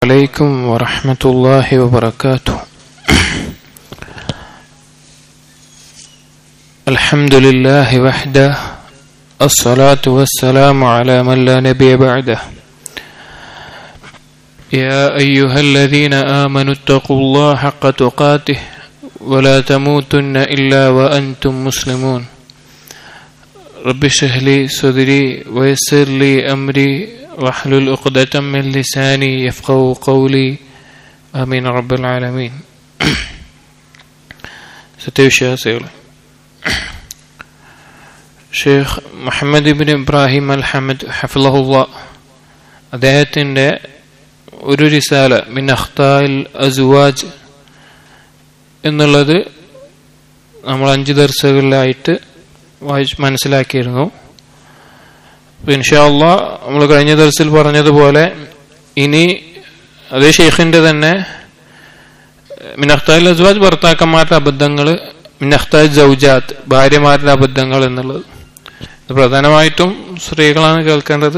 عليكم ورحمة الله وبركاته الحمد لله وحده الصلاة والسلام على من لا نبي بعده يا أيها الذين آمنوا اتقوا الله حق تقاته ولا تموتن إلا وأنتم مسلمون رب اشرح لي صدري ويسر لي أمري واحلل عقدة من لساني يفقه قولي آمين رب العالمين സത്യവിശ്വാസികൾ Sheikh Muhammad Ibn Ibrahim Al Hamad ഹഫ്ലഹുല്ല അദ്ദേഹത്തിൻ്റെ ഒരു റിസാല മിൻ അഖ്താൽ അസുവാജ് എന്നുള്ളത് നമ്മൾ അഞ്ച് ദർശകളിലായിട്ട് വായിച്ച് മനസ്സിലാക്കിയിരുന്നു ഇൻഷാല്ല നമ്മൾ കഴിഞ്ഞ ദിവസത്തിൽ പറഞ്ഞതുപോലെ ഇനി അതേ ഷെയ്ഖിന്റെ തന്നെ മിനഖ്താൽ അസ്വാജ് ഭർത്താക്കന്മാരുടെ അബദ്ധങ്ങൾ മിനഖ്താജ് ജൗജാത്ത് ഭാര്യമാരുടെ അബദ്ധങ്ങൾ എന്നുള്ളത് ഇത് പ്രധാനമായിട്ടും സ്ത്രീകളാണ് കേൾക്കേണ്ടത്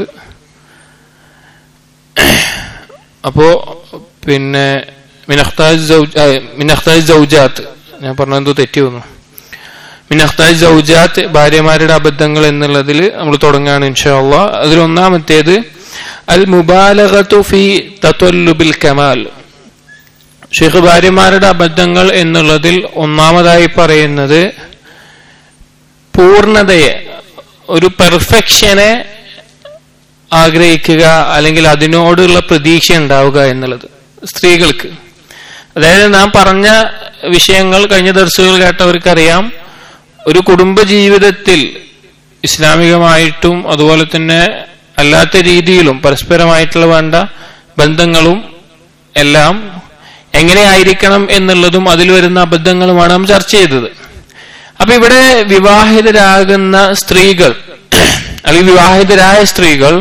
അപ്പോ പിന്നെ മിനഖ്താജ് മിനഖ്താജ് ജൗജാത്ത് ഞാൻ പറഞ്ഞെന്തോ തെറ്റി വന്നു മിനഖ്താജ് ജൗജാത്ത് ഭാര്യമാരുടെ അബദ്ധങ്ങൾ എന്നുള്ളതിൽ നമ്മൾ തുടങ്ങുകയാണ് ഇൻഷാല്ല അതിൽ ഒന്നാമത്തേത് അൽ മുബാലഗത്തു ഫി തത്വല്ലുബിൽ കമാൽ ഷെയ്ഖ് ഭാര്യമാരുടെ അബദ്ധങ്ങൾ എന്നുള്ളതിൽ ഒന്നാമതായി പറയുന്നത് പൂർണതയെ ഒരു പെർഫെക്ഷനെ ആഗ്രഹിക്കുക അല്ലെങ്കിൽ അതിനോടുള്ള പ്രതീക്ഷ ഉണ്ടാവുക എന്നുള്ളത് സ്ത്രീകൾക്ക് അതായത് നാം പറഞ്ഞ വിഷയങ്ങൾ കഴിഞ്ഞ ദർശകൾ കേട്ടവർക്കറിയാം ഒരു കുടുംബ ജീവിതത്തിൽ ഇസ്ലാമികമായിട്ടും അതുപോലെ തന്നെ അല്ലാത്ത രീതിയിലും പരസ്പരമായിട്ടുള്ള വേണ്ട ബന്ധങ്ങളും എല്ലാം എങ്ങനെയായിരിക്കണം എന്നുള്ളതും അതിൽ വരുന്ന അബദ്ധങ്ങളുമാണ് നാം ചർച്ച ചെയ്തത് അപ്പൊ ഇവിടെ വിവാഹിതരാകുന്ന സ്ത്രീകൾ അല്ലെങ്കിൽ വിവാഹിതരായ സ്ത്രീകൾ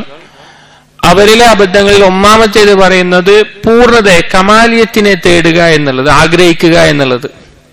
അവരിലെ അബദ്ധങ്ങളിൽ ഒന്നാമത്തേത് പറയുന്നത് പൂർണ്ണതയെ കമാലിയത്തിനെ തേടുക എന്നുള്ളത് ആഗ്രഹിക്കുക എന്നുള്ളത്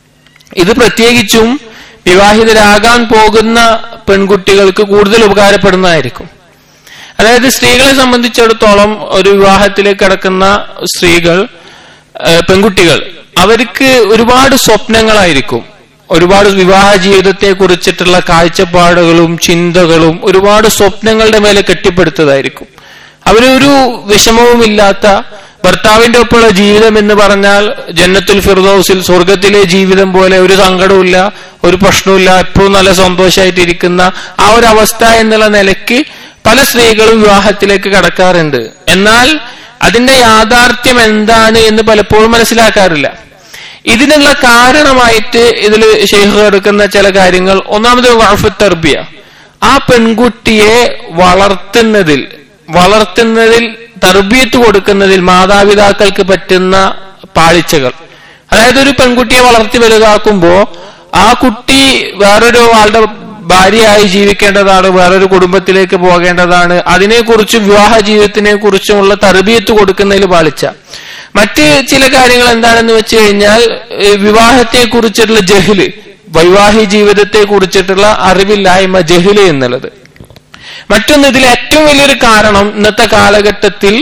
ഇത് പ്രത്യേകിച്ചും വിവാഹിതരാകാൻ പോകുന്ന പെൺകുട്ടികൾക്ക് കൂടുതൽ ഉപകാരപ്പെടുന്നതായിരിക്കും അതായത് സ്ത്രീകളെ സംബന്ധിച്ചിടത്തോളം ഒരു വിവാഹത്തിലേക്ക് കടക്കുന്ന സ്ത്രീകൾ പെൺകുട്ടികൾ അവർക്ക് ഒരുപാട് സ്വപ്നങ്ങളായിരിക്കും ഒരുപാട് വിവാഹ ജീവിതത്തെ കുറിച്ചിട്ടുള്ള കാഴ്ചപ്പാടുകളും ചിന്തകളും ഒരുപാട് സ്വപ്നങ്ങളുടെ മേലെ കെട്ടിപ്പടുത്തതായിരിക്കും അവരൊരു വിഷമവുമില്ലാത്ത ഭർത്താവിന്റെ ഒപ്പമുള്ള ജീവിതം എന്ന് പറഞ്ഞാൽ ജന്നത്തുൽ ഫിർദൌസിൽ സ്വർഗത്തിലെ ജീവിതം പോലെ ഒരു സങ്കടവുമില്ല ഒരു പ്രശ്നവുമില്ല എപ്പോഴും നല്ല സന്തോഷമായിട്ടിരിക്കുന്ന ആ ഒരു അവസ്ഥ എന്നുള്ള നിലയ്ക്ക് പല സ്ത്രീകളും വിവാഹത്തിലേക്ക് കടക്കാറുണ്ട് എന്നാൽ അതിന്റെ യാഥാർത്ഥ്യം എന്താണ് എന്ന് പലപ്പോഴും മനസ്സിലാക്കാറില്ല ഇതിനുള്ള കാരണമായിട്ട് ഇതിൽ ഷെയ്ഖ് എടുക്കുന്ന ചില കാര്യങ്ങൾ ഒന്നാമത് വഴഫ് തർബിയ ആ പെൺകുട്ടിയെ വളർത്തുന്നതിൽ വളർത്തുന്നതിൽ തർബീയത്ത് കൊടുക്കുന്നതിൽ മാതാപിതാക്കൾക്ക് പറ്റുന്ന പാളിച്ചകൾ അതായത് ഒരു പെൺകുട്ടിയെ വളർത്തി വലുതാക്കുമ്പോ ആ കുട്ടി വേറൊരു ആളുടെ ഭാര്യയായി ജീവിക്കേണ്ടതാണ് വേറൊരു കുടുംബത്തിലേക്ക് പോകേണ്ടതാണ് അതിനെക്കുറിച്ച് വിവാഹ ജീവിതത്തിനെ കുറിച്ചുമുള്ള തർബീയത്ത് കൊടുക്കുന്നതിൽ പാളിച്ച മറ്റ് ചില കാര്യങ്ങൾ എന്താണെന്ന് വെച്ച് കഴിഞ്ഞാൽ വിവാഹത്തെ കുറിച്ചിട്ടുള്ള ജഹില് വൈവാഹിക ജീവിതത്തെ കുറിച്ചിട്ടുള്ള അറിവില്ലായ്മ ജഹില് എന്നുള്ളത് മറ്റൊന്ന് ഇതിൽ ഏറ്റവും വലിയൊരു കാരണം ഇന്നത്തെ കാലഘട്ടത്തിൽ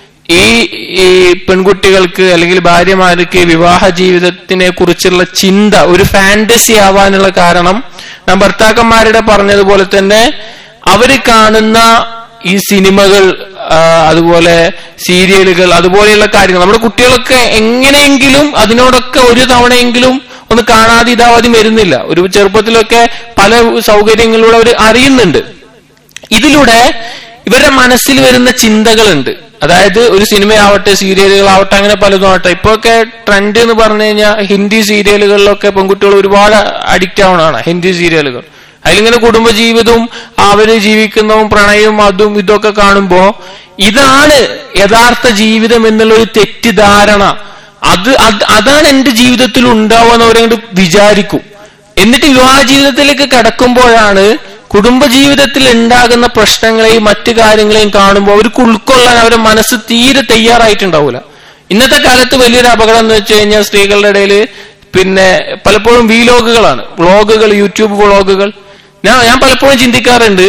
ഈ ഈ പെൺകുട്ടികൾക്ക് അല്ലെങ്കിൽ ഭാര്യമാർക്ക് വിവാഹ ജീവിതത്തിനെ കുറിച്ചുള്ള ചിന്ത ഒരു ഫാന്റസി ആവാനുള്ള കാരണം നാം ഭർത്താക്കന്മാരുടെ പറഞ്ഞതുപോലെ തന്നെ അവര് കാണുന്ന ഈ സിനിമകൾ അതുപോലെ സീരിയലുകൾ അതുപോലെയുള്ള കാര്യങ്ങൾ നമ്മുടെ കുട്ടികളൊക്കെ എങ്ങനെയെങ്കിലും അതിനോടൊക്കെ ഒരു തവണയെങ്കിലും ഒന്ന് കാണാതെ ഇതാവാതെ വരുന്നില്ല ഒരു ചെറുപ്പത്തിലൊക്കെ പല സൗകര്യങ്ങളിലൂടെ അവർ അറിയുന്നുണ്ട് ഇതിലൂടെ ഇവരുടെ മനസ്സിൽ വരുന്ന ചിന്തകളുണ്ട് അതായത് ഒരു സിനിമയാവട്ടെ സീരിയലുകളാവട്ടെ അങ്ങനെ പലതും ആവട്ടെ ഇപ്പൊക്കെ ട്രെൻഡ് എന്ന് പറഞ്ഞു കഴിഞ്ഞാൽ ഹിന്ദി സീരിയലുകളിലൊക്കെ പെൺകുട്ടികൾ ഒരുപാട് അഡിക്റ്റ് ആവണതാണ് ഹിന്ദി സീരിയലുകൾ അതിലിങ്ങനെ കുടുംബജീവിതവും അവര് ജീവിക്കുന്നതും പ്രണയവും അതും ഇതൊക്കെ കാണുമ്പോ ഇതാണ് യഥാർത്ഥ ജീവിതം എന്നുള്ള ഒരു തെറ്റിദ്ധാരണ അത് അതാണ് എന്റെ ജീവിതത്തിൽ ഉണ്ടാവുക എന്ന് അവരങ്ങോട്ട് വിചാരിക്കും എന്നിട്ട് വിവാഹ ജീവിതത്തിലേക്ക് കടക്കുമ്പോഴാണ് കുടുംബജീവിതത്തിൽ ഉണ്ടാകുന്ന പ്രശ്നങ്ങളെയും മറ്റു കാര്യങ്ങളെയും കാണുമ്പോൾ അവർക്ക് ഉൾക്കൊള്ളാൻ അവരുടെ മനസ്സ് തീരെ തയ്യാറായിട്ടുണ്ടാവില്ല ഇന്നത്തെ കാലത്ത് വലിയൊരു അപകടം എന്ന് വെച്ച് കഴിഞ്ഞാൽ സ്ത്രീകളുടെ ഇടയിൽ പിന്നെ പലപ്പോഴും വീലോഗുകളാണ് വ്ളോഗുകൾ യൂട്യൂബ് വ്ളോഗുകൾ ഞാൻ ഞാൻ പലപ്പോഴും ചിന്തിക്കാറുണ്ട്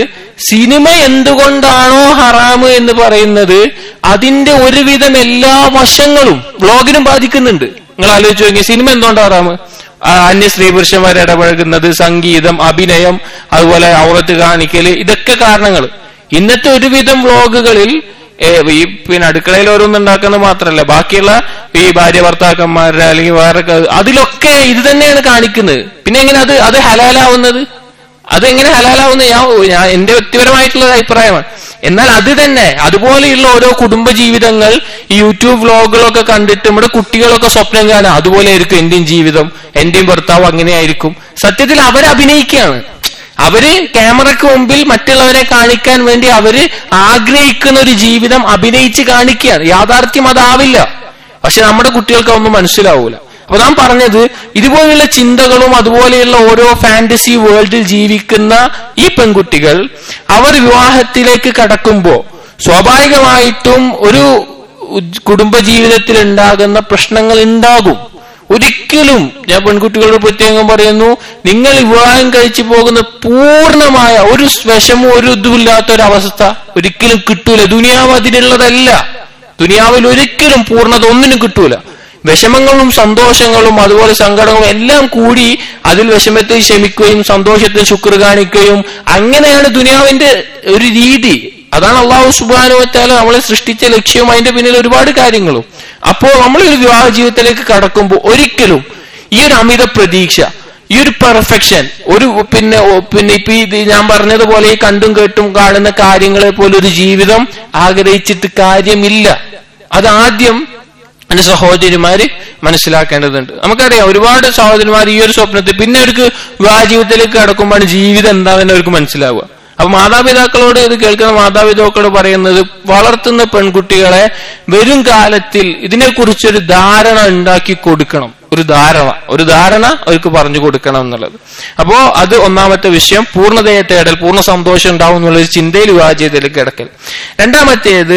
സിനിമ എന്തുകൊണ്ടാണോ ഹറാമ് എന്ന് പറയുന്നത് അതിന്റെ ഒരുവിധം എല്ലാ വശങ്ങളും വ്ളോഗിനും ബാധിക്കുന്നുണ്ട് നിങ്ങൾ ആലോചിച്ച് നോക്കി സിനിമ എന്തുകൊണ്ടാണ് ഹറാമ് ആ, അന്യ സ്ത്രീ പുരുഷന്മാർ ഇടപഴകുന്നത് സംഗീതം അഭിനയം അതുപോലെ ഔറത്ത് കാണിക്കല് ഇതൊക്കെ കാരണങ്ങൾ ഇന്നത്തെ ഒരുവിധം വ്ളോഗുകളിൽ ഏ, ഈ പിന്നെ അടുക്കളയിൽ ഓരോന്നും ഉണ്ടാക്കുന്നത് മാത്രമല്ല ബാക്കിയുള്ള ഈ ഭാര്യ ഭർത്താക്കന്മാരുടെ അല്ലെങ്കിൽ വേറെ ക- അതിലൊക്കെ ഇത് തന്നെയാണ് കാണിക്കുന്നത് പിന്നെ എങ്ങനെ അത് അത് ഹലാലാവുന്നത് അതെങ്ങനെ ഹലാലാവുന്നത് ഞാൻ ഞാൻ എന്റെ വ്യക്തിപരമായിട്ടുള്ള ഒരു അഭിപ്രായമാണ് എന്നാൽ അത് തന്നെ അതുപോലെയുള്ള ഓരോ കുടുംബ ജീവിതങ്ങൾ ഈ യൂട്യൂബ് വ്ലോഗുകളൊക്കെ കണ്ടിട്ട് നമ്മുടെ കുട്ടികളൊക്കെ സ്വപ്നം കാണാം അതുപോലെ ആയിരിക്കും എന്റെയും ജീവിതം എന്റെയും ഭർത്താവ് അങ്ങനെയായിരിക്കും സത്യത്തിൽ അവർ അഭിനയിക്കുകയാണ് അവര് ക്യാമറയ്ക്ക് മുമ്പിൽ മറ്റുള്ളവരെ കാണിക്കാൻ വേണ്ടി അവര് ആഗ്രഹിക്കുന്ന ഒരു ജീവിതം അഭിനയിച്ച് കാണിക്കുകയാണ് യാഥാർത്ഥ്യം അതാവില്ല പക്ഷെ നമ്മുടെ കുട്ടികൾക്ക് അതൊന്നും മനസ്സിലാവൂല അപ്പൊ നാം പറഞ്ഞത് ഇതുപോലെയുള്ള ചിന്തകളും അതുപോലെയുള്ള ഓരോ ഫാന്റസി വേൾഡിൽ ജീവിക്കുന്ന ഈ പെൺകുട്ടികൾ അവർ വിവാഹത്തിലേക്ക് കടക്കുമ്പോ സ്വാഭാവികമായിട്ടും ഒരു ഉജ് കുടുംബ ജീവിതത്തിൽ ഉണ്ടാകുന്ന പ്രശ്നങ്ങൾ ഉണ്ടാകും ഒരിക്കലും ഞാൻ പെൺകുട്ടികളോട് പ്രത്യേകം പറയുന്നു നിങ്ങൾ വിവാഹം കഴിച്ചു പോകുന്ന പൂർണ്ണമായ ഒരു വിഷമവും ഒരു ഇതുമില്ലാത്ത ഒരു അവസ്ഥ ഒരിക്കലും കിട്ടൂല ദുനിയാവ് അതിനുള്ളതല്ല ദുനിയാവിൽ ഒരിക്കലും പൂർണ്ണത ഒന്നിനും കിട്ടൂല വിഷമങ്ങളും സന്തോഷങ്ങളും അതുപോലെ സങ്കടങ്ങളും എല്ലാം കൂടി അതിൽ വിഷമത്തിൽ ക്ഷമിക്കുകയും സന്തോഷത്തിൽ ശുക്ർ കാണിക്കുകയും അങ്ങനെയാണ് ദുനിയാവിന്റെ ഒരു രീതി അതാണ് അള്ളാഹു സുബാനുവത്താല നമ്മളെ സൃഷ്ടിച്ച ലക്ഷ്യവും അതിന്റെ പിന്നിൽ ഒരുപാട് കാര്യങ്ങളും അപ്പോ നമ്മൾ ഒരു വിവാഹ ജീവിതത്തിലേക്ക് കടക്കുമ്പോൾ ഒരിക്കലും ഈ ഒരു അമിത പ്രതീക്ഷ ഈ ഒരു പെർഫെക്ഷൻ ഒരു പിന്നെ ഓ- പിന്നെ ഇപ്പൊ ഇത് ഞാൻ പറഞ്ഞതുപോലെ ഈ കണ്ടും കേട്ടും കാണുന്ന കാര്യങ്ങളെ പോലെ ഒരു ജീവിതം ആഗ്രഹിച്ചിട്ട് കാര്യമില്ല അത് ആദ്യം എന്റെ സഹോദരിമാര് മനസ്സിലാക്കേണ്ടതുണ്ട് നമുക്കറിയാം ഒരുപാട് സഹോദരിമാർ ഈ ഒരു സ്വപ്നത്തിൽ പിന്നെ അവർക്ക് വിവാഹ ജീവിതത്തിലേക്ക് കടക്കുമ്പോഴാണ് ജീവിതം എന്താണെന്ന് അവർക്ക് മനസ്സിലാവുക അപ്പൊ മാതാപിതാക്കളോട് ഇത് കേൾക്കുന്ന മാതാപിതാക്കളോട് പറയുന്നത് വളർത്തുന്ന പെൺകുട്ടികളെ വരും കാലത്തിൽ ഇതിനെക്കുറിച്ചൊരു ധാരണ ഉണ്ടാക്കി കൊടുക്കണം ഒരു ധാരണ ഒരു ധാരണ അവർക്ക് പറഞ്ഞു കൊടുക്കണം എന്നുള്ളത് അപ്പോ അത് ഒന്നാമത്തെ വിഷയം പൂർണ്ണതയെ തേടൽ പൂർണ്ണ സന്തോഷം ഉണ്ടാവും എന്നുള്ള ഒരു ചിന്തയിൽ വിവാഹ ജീവിതത്തിലേക്ക് കിടക്കൽ രണ്ടാമത്തേത്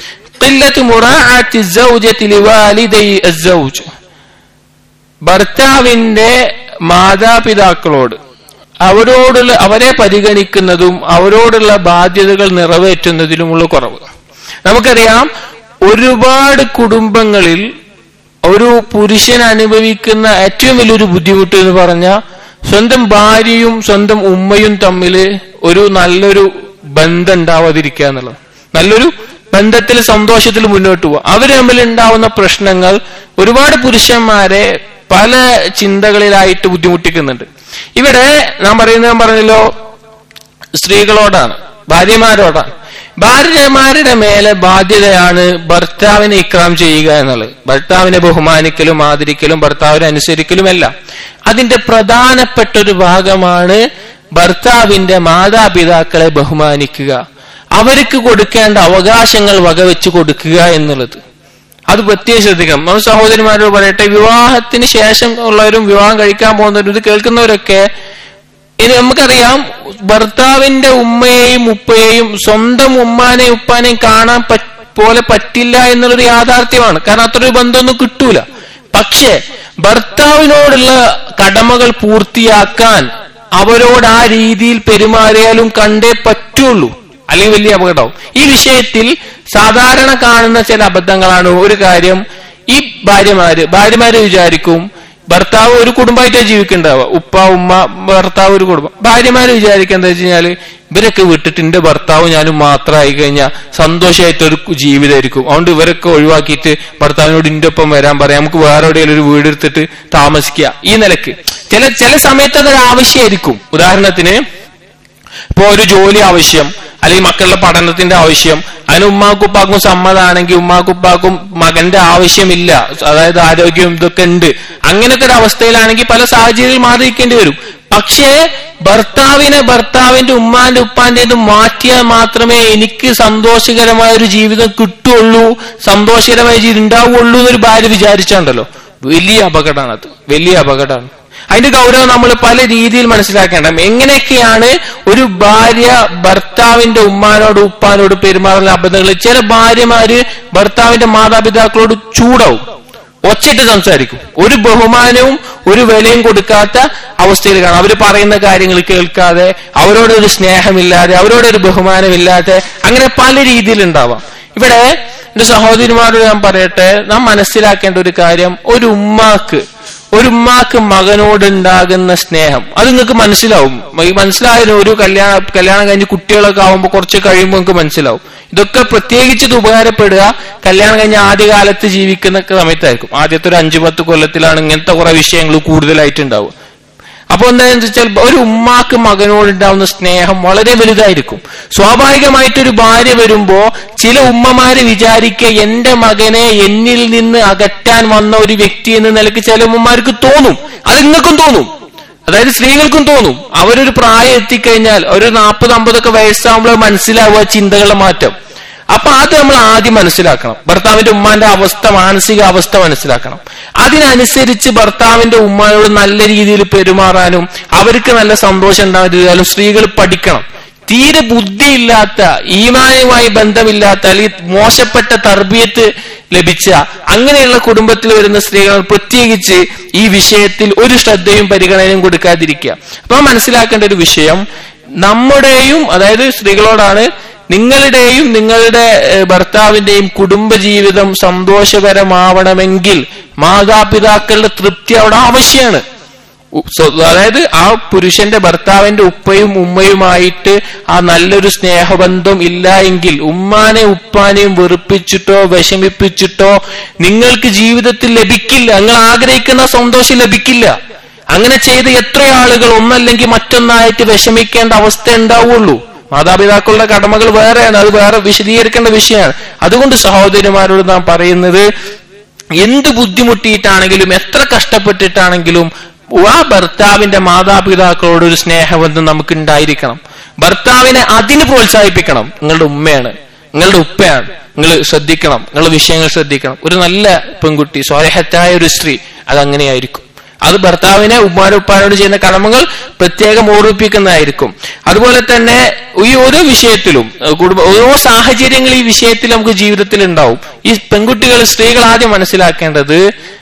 قلة مراعاة الزوجة لوالدي الزوج ഭർത്താവിന്റെ മാതാപിതാക്കളോട് അവരോടുള്ള അവരെ പരിഗണിക്കുന്നതും അവരോടുള്ള ബാധ്യതകൾ നിറവേറ്റുന്നതിലുമുള്ള കുറവ് നമുക്കറിയാം ഒരുപാട് കുടുംബങ്ങളിൽ ഒരു പുരുഷൻ അനുഭവിക്കുന്ന ഏറ്റവും വലിയൊരു ബുദ്ധിമുട്ട് എന്ന് പറഞ്ഞാൽ സ്വന്തം ഭാര്യയും സ്വന്തം ഉമ്മയും തമ്മിൽ ഒരു നല്ലൊരു ബന്ധം ഉണ്ടാവാതിരിക്കുക എന്നുള്ളത് നല്ലൊരു ബന്ധത്തിൽ സന്തോഷത്തിൽ മുന്നോട്ട് പോവുക അവർ തമ്മിൽ ഉണ്ടാവുന്ന പ്രശ്നങ്ങൾ ഒരുപാട് പുരുഷന്മാരെ പല ചിന്തകളിലായിട്ട് ബുദ്ധിമുട്ടിക്കുന്നുണ്ട് ഇവിടെ നാം പറയുന്നത് ഞാൻ പറഞ്ഞല്ലോ സ്ത്രീകളോടാണ് ഭാര്യമാരോടാണ് ഭാര്യമാരുടെ മേലെ ബാധ്യതയാണ് ഭർത്താവിനെ ഇക്രാം ചെയ്യുക എന്നുള്ളത് ഭർത്താവിനെ ബഹുമാനിക്കലും ആദരിക്കലും ഭർത്താവിനെ അനുസരിക്കലും എല്ലാം അതിന്റെ പ്രധാനപ്പെട്ട ഒരു ഭാഗമാണ് ഭർത്താവിന്റെ മാതാപിതാക്കളെ ബഹുമാനിക്കുക അവർക്ക് കൊടുക്കേണ്ട അവകാശങ്ങൾ വകവെച്ച് കൊടുക്കുക എന്നുള്ളത് അത് പ്രത്യേകം ശ്രദ്ധിക്കണം നമ്മൾ സഹോദരിമാരോട് പറയട്ടെ വിവാഹത്തിന് ശേഷം ഉള്ളവരും വിവാഹം കഴിക്കാൻ പോകുന്നവരും ഇത് കേൾക്കുന്നവരൊക്കെ ഇനി നമുക്കറിയാം ഭർത്താവിന്റെ ഉമ്മയെയും ഉപ്പയെയും സ്വന്തം ഉമ്മാനെയും ഉപ്പാനെയും കാണാൻ പറ്റ് പോലെ പറ്റില്ല എന്നുള്ളൊരു യാഥാർത്ഥ്യമാണ് കാരണം അത്രയൊരു ബന്ധമൊന്നും കിട്ടൂല പക്ഷേ ഭർത്താവിനോടുള്ള കടമകൾ പൂർത്തിയാക്കാൻ അവരോട് ആ രീതിയിൽ പെരുമാറിയാലും കണ്ടേ പറ്റുള്ളൂ അല്ലെങ്കിൽ വലിയ അപകടമാവും ഈ വിഷയത്തിൽ സാധാരണ കാണുന്ന ചില അബദ്ധങ്ങളാണ് ഒരു കാര്യം ഈ ഭാര്യമാര് ഭാര്യമാര് വിചാരിക്കും ഭർത്താവ് ഒരു കുടുംബമായിട്ടാണ് ജീവിക്കണ്ടാവുക ഉപ്പ ഉമ്മ ഭർത്താവ് ഒരു കുടുംബം ഭാര്യമാര് വിചാരിക്കുക എന്താ വെച്ച് കഴിഞ്ഞാല് ഇവരൊക്കെ വിട്ടിട്ട് എന്റെ ഭർത്താവ് ഞാനും മാത്രമായി കഴിഞ്ഞാൽ സന്തോഷമായിട്ടൊരു ജീവിതമായിരിക്കും അതുകൊണ്ട് ഇവരൊക്കെ ഒഴിവാക്കിയിട്ട് ഭർത്താവിനോട് ഇന്റെ ഒപ്പം വരാൻ പറയാം നമുക്ക് വേറെ എവിടെയെങ്കിലും ഒരു വീട് എടുത്തിട്ട് താമസിക്കുക ഈ നിലക്ക് ചില ചില സമയത്ത് അതൊരു ആവശ്യമായിരിക്കും ഉദാഹരണത്തിന് ഇപ്പോ ഒരു ജോലി ആവശ്യം അല്ലെങ്കിൽ മക്കളുടെ പഠനത്തിന്റെ ആവശ്യം അതിന് ഉമ്മാക്കുപ്പാക്കും സമ്മതാണെങ്കിൽ ഉമ്മാക്കുപ്പാക്കും മകന്റെ ആവശ്യമില്ല അതായത് ആരോഗ്യം ഇതൊക്കെ ഉണ്ട് അങ്ങനത്തെ ഒരു അവസ്ഥയിലാണെങ്കിൽ പല സാഹചര്യങ്ങളിൽ മാറിയിരിക്കേണ്ടി വരും പക്ഷേ ഭർത്താവിനെ ഭർത്താവിന്റെ ഉമ്മാന്റെ ഉപ്പാന്റെ ഇത് മാറ്റിയാൽ മാത്രമേ എനിക്ക് സന്തോഷകരമായ ഒരു ജീവിതം കിട്ടുള്ളൂ സന്തോഷകരമായ ജീവിതം ഉണ്ടാവുള്ളൂ എന്നൊരു ഭാര്യ വിചാരിച്ചാണ്ടല്ലോ വലിയ അപകടമാണത് വലിയ അപകടമാണ് അതിന്റെ ഗൗരവം നമ്മൾ പല രീതിയിൽ മനസ്സിലാക്കേണ്ട എങ്ങനെയൊക്കെയാണ് ഒരു ഭാര്യ ഭർത്താവിന്റെ ഉമ്മാനോട് ഉപ്പാനോട് പെരുമാറുന്ന അബദ്ധങ്ങൾ ചില ഭാര്യമാര് ഭർത്താവിന്റെ മാതാപിതാക്കളോട് ചൂടാവും ഒച്ചയിട്ട് സംസാരിക്കും ഒരു ബഹുമാനവും ഒരു വിലയും കൊടുക്കാത്ത അവസ്ഥയിൽ കാണാം അവർ പറയുന്ന കാര്യങ്ങൾ കേൾക്കാതെ അവരോടൊരു സ്നേഹമില്ലാതെ അവരോടൊരു ബഹുമാനമില്ലാതെ അങ്ങനെ പല രീതിയിൽ ഉണ്ടാവാം ഇവിടെ എന്റെ സഹോദരിമാരോട് ഞാൻ പറയട്ടെ നാം മനസ്സിലാക്കേണ്ട ഒരു കാര്യം ഒരു ഉമ്മാക്ക് ഒരു ഉമ്മാക്ക് മകനോടുണ്ടാകുന്ന സ്നേഹം അത് നിങ്ങൾക്ക് മനസ്സിലാവും ഈ മനസ്സിലായതിന് ഒരു കല്യാണ കല്യാണം കഴിഞ്ഞ് കുട്ടികളൊക്കെ ആവുമ്പോൾ കുറച്ച് കഴിയുമ്പോൾ നിങ്ങൾക്ക് മനസ്സിലാവും ഇതൊക്കെ പ്രത്യേകിച്ച് ഇത് ഉപകാരപ്പെടുക കല്യാണം കഴിഞ്ഞ ആദ്യകാലത്ത് ജീവിക്കുന്ന സമയത്തായിരിക്കും ആദ്യത്തെ ഒരു അഞ്ചു പത്ത് കൊല്ലത്തിലാണ് ഇങ്ങനത്തെ കുറെ വിഷയങ്ങൾ കൂടുതലായിട്ടുണ്ടാവുക അപ്പൊ എന്താണെന്ന് വെച്ചാൽ ഒരു ഉമ്മാക്ക് മകനോടുണ്ടാവുന്ന സ്നേഹം വളരെ വലുതായിരിക്കും സ്വാഭാവികമായിട്ടൊരു ഭാര്യ വരുമ്പോ ചില ഉമ്മമാര് വിചാരിക്കുക എന്റെ മകനെ എന്നിൽ നിന്ന് അകറ്റാൻ വന്ന ഒരു വ്യക്തി എന്ന നിലയ്ക്ക് ചില ഉമ്മമാർക്ക് തോന്നും അത് നിങ്ങൾക്കും തോന്നും അതായത് സ്ത്രീകൾക്കും തോന്നും അവരൊരു പ്രായം എത്തിക്കഴിഞ്ഞാൽ ഒരു നാൽപ്പത് അമ്പതൊക്കെ വയസ്സാകുമ്പോൾ മനസ്സിലാവുക ചിന്തകളുടെ മാറ്റം അപ്പൊ അത് നമ്മൾ ആദ്യം മനസ്സിലാക്കണം ഭർത്താവിന്റെ ഉമ്മാന്റെ അവസ്ഥ മാനസിക അവസ്ഥ മനസ്സിലാക്കണം അതിനനുസരിച്ച് ഭർത്താവിന്റെ ഉമ്മാനോട് നല്ല രീതിയിൽ പെരുമാറാനും അവർക്ക് നല്ല സന്തോഷം ഉണ്ടാകാനും സ്ത്രീകൾ പഠിക്കണം തീരെ ബുദ്ധിയില്ലാത്ത ഈമാനുമായി ബന്ധമില്ലാത്ത അല്ലെങ്കിൽ മോശപ്പെട്ട തർബീയത്ത് ലഭിച്ച അങ്ങനെയുള്ള കുടുംബത്തിൽ വരുന്ന സ്ത്രീകൾ പ്രത്യേകിച്ച് ഈ വിഷയത്തിൽ ഒരു ശ്രദ്ധയും പരിഗണനയും കൊടുക്കാതിരിക്കുക അപ്പൊ മനസ്സിലാക്കേണ്ട ഒരു വിഷയം നമ്മുടെയും അതായത് സ്ത്രീകളോടാണ് നിങ്ങളുടെയും നിങ്ങളുടെ ഭർത്താവിന്റെയും കുടുംബജീവിതം സന്തോഷകരമാവണമെങ്കിൽ മാതാപിതാക്കളുടെ തൃപ്തി അവിടെ ആവശ്യമാണ് അതായത് ആ പുരുഷന്റെ ഭർത്താവിന്റെ ഉപ്പയും ഉമ്മയുമായിട്ട് ആ നല്ലൊരു സ്നേഹബന്ധം ഇല്ല എങ്കിൽ ഉമ്മാനെ ഉപ്പാനെയും വെറുപ്പിച്ചിട്ടോ വിഷമിപ്പിച്ചിട്ടോ നിങ്ങൾക്ക് ജീവിതത്തിൽ ലഭിക്കില്ല നിങ്ങൾ ആഗ്രഹിക്കുന്ന സന്തോഷം ലഭിക്കില്ല അങ്ങനെ ചെയ്ത് എത്ര ആളുകൾ ഒന്നല്ലെങ്കിൽ മറ്റൊന്നായിട്ട് വിഷമിക്കേണ്ട അവസ്ഥ ഉണ്ടാവുള്ളൂ മാതാപിതാക്കളുടെ കടമകൾ വേറെയാണ് അത് വേറെ വിശദീകരിക്കേണ്ട വിഷയമാണ് അതുകൊണ്ട് സഹോദരിമാരോട് നാം പറയുന്നത് എന്ത് ബുദ്ധിമുട്ടിയിട്ടാണെങ്കിലും എത്ര കഷ്ടപ്പെട്ടിട്ടാണെങ്കിലും ആ ഭർത്താവിന്റെ മാതാപിതാക്കളോട് ഒരു സ്നേഹബന്ധം നമുക്ക് ഉണ്ടായിരിക്കണം ഭർത്താവിനെ അതിന് പ്രോത്സാഹിപ്പിക്കണം നിങ്ങളുടെ ഉമ്മയാണ് നിങ്ങളുടെ ഉപ്പയാണ് നിങ്ങൾ ശ്രദ്ധിക്കണം നിങ്ങളുടെ വിഷയങ്ങൾ ശ്രദ്ധിക്കണം ഒരു നല്ല പെൺകുട്ടി സ്വാരഹത്തായ ഒരു സ്ത്രീ അതങ്ങനെയായിരിക്കും അത് ഭർത്താവിനെ ഉമ്മാനും ഉപ്പാനോട് ചെയ്യുന്ന കടമകൾ പ്രത്യേകം ഓർമ്മിപ്പിക്കുന്നതായിരിക്കും അതുപോലെ തന്നെ ഈ ഓരോ വിഷയത്തിലും കുടുംബ ഓരോ സാഹചര്യങ്ങൾ ഈ വിഷയത്തിൽ നമുക്ക് ജീവിതത്തിൽ ഉണ്ടാവും ഈ പെൺകുട്ടികൾ സ്ത്രീകൾ ആദ്യം മനസ്സിലാക്കേണ്ടത്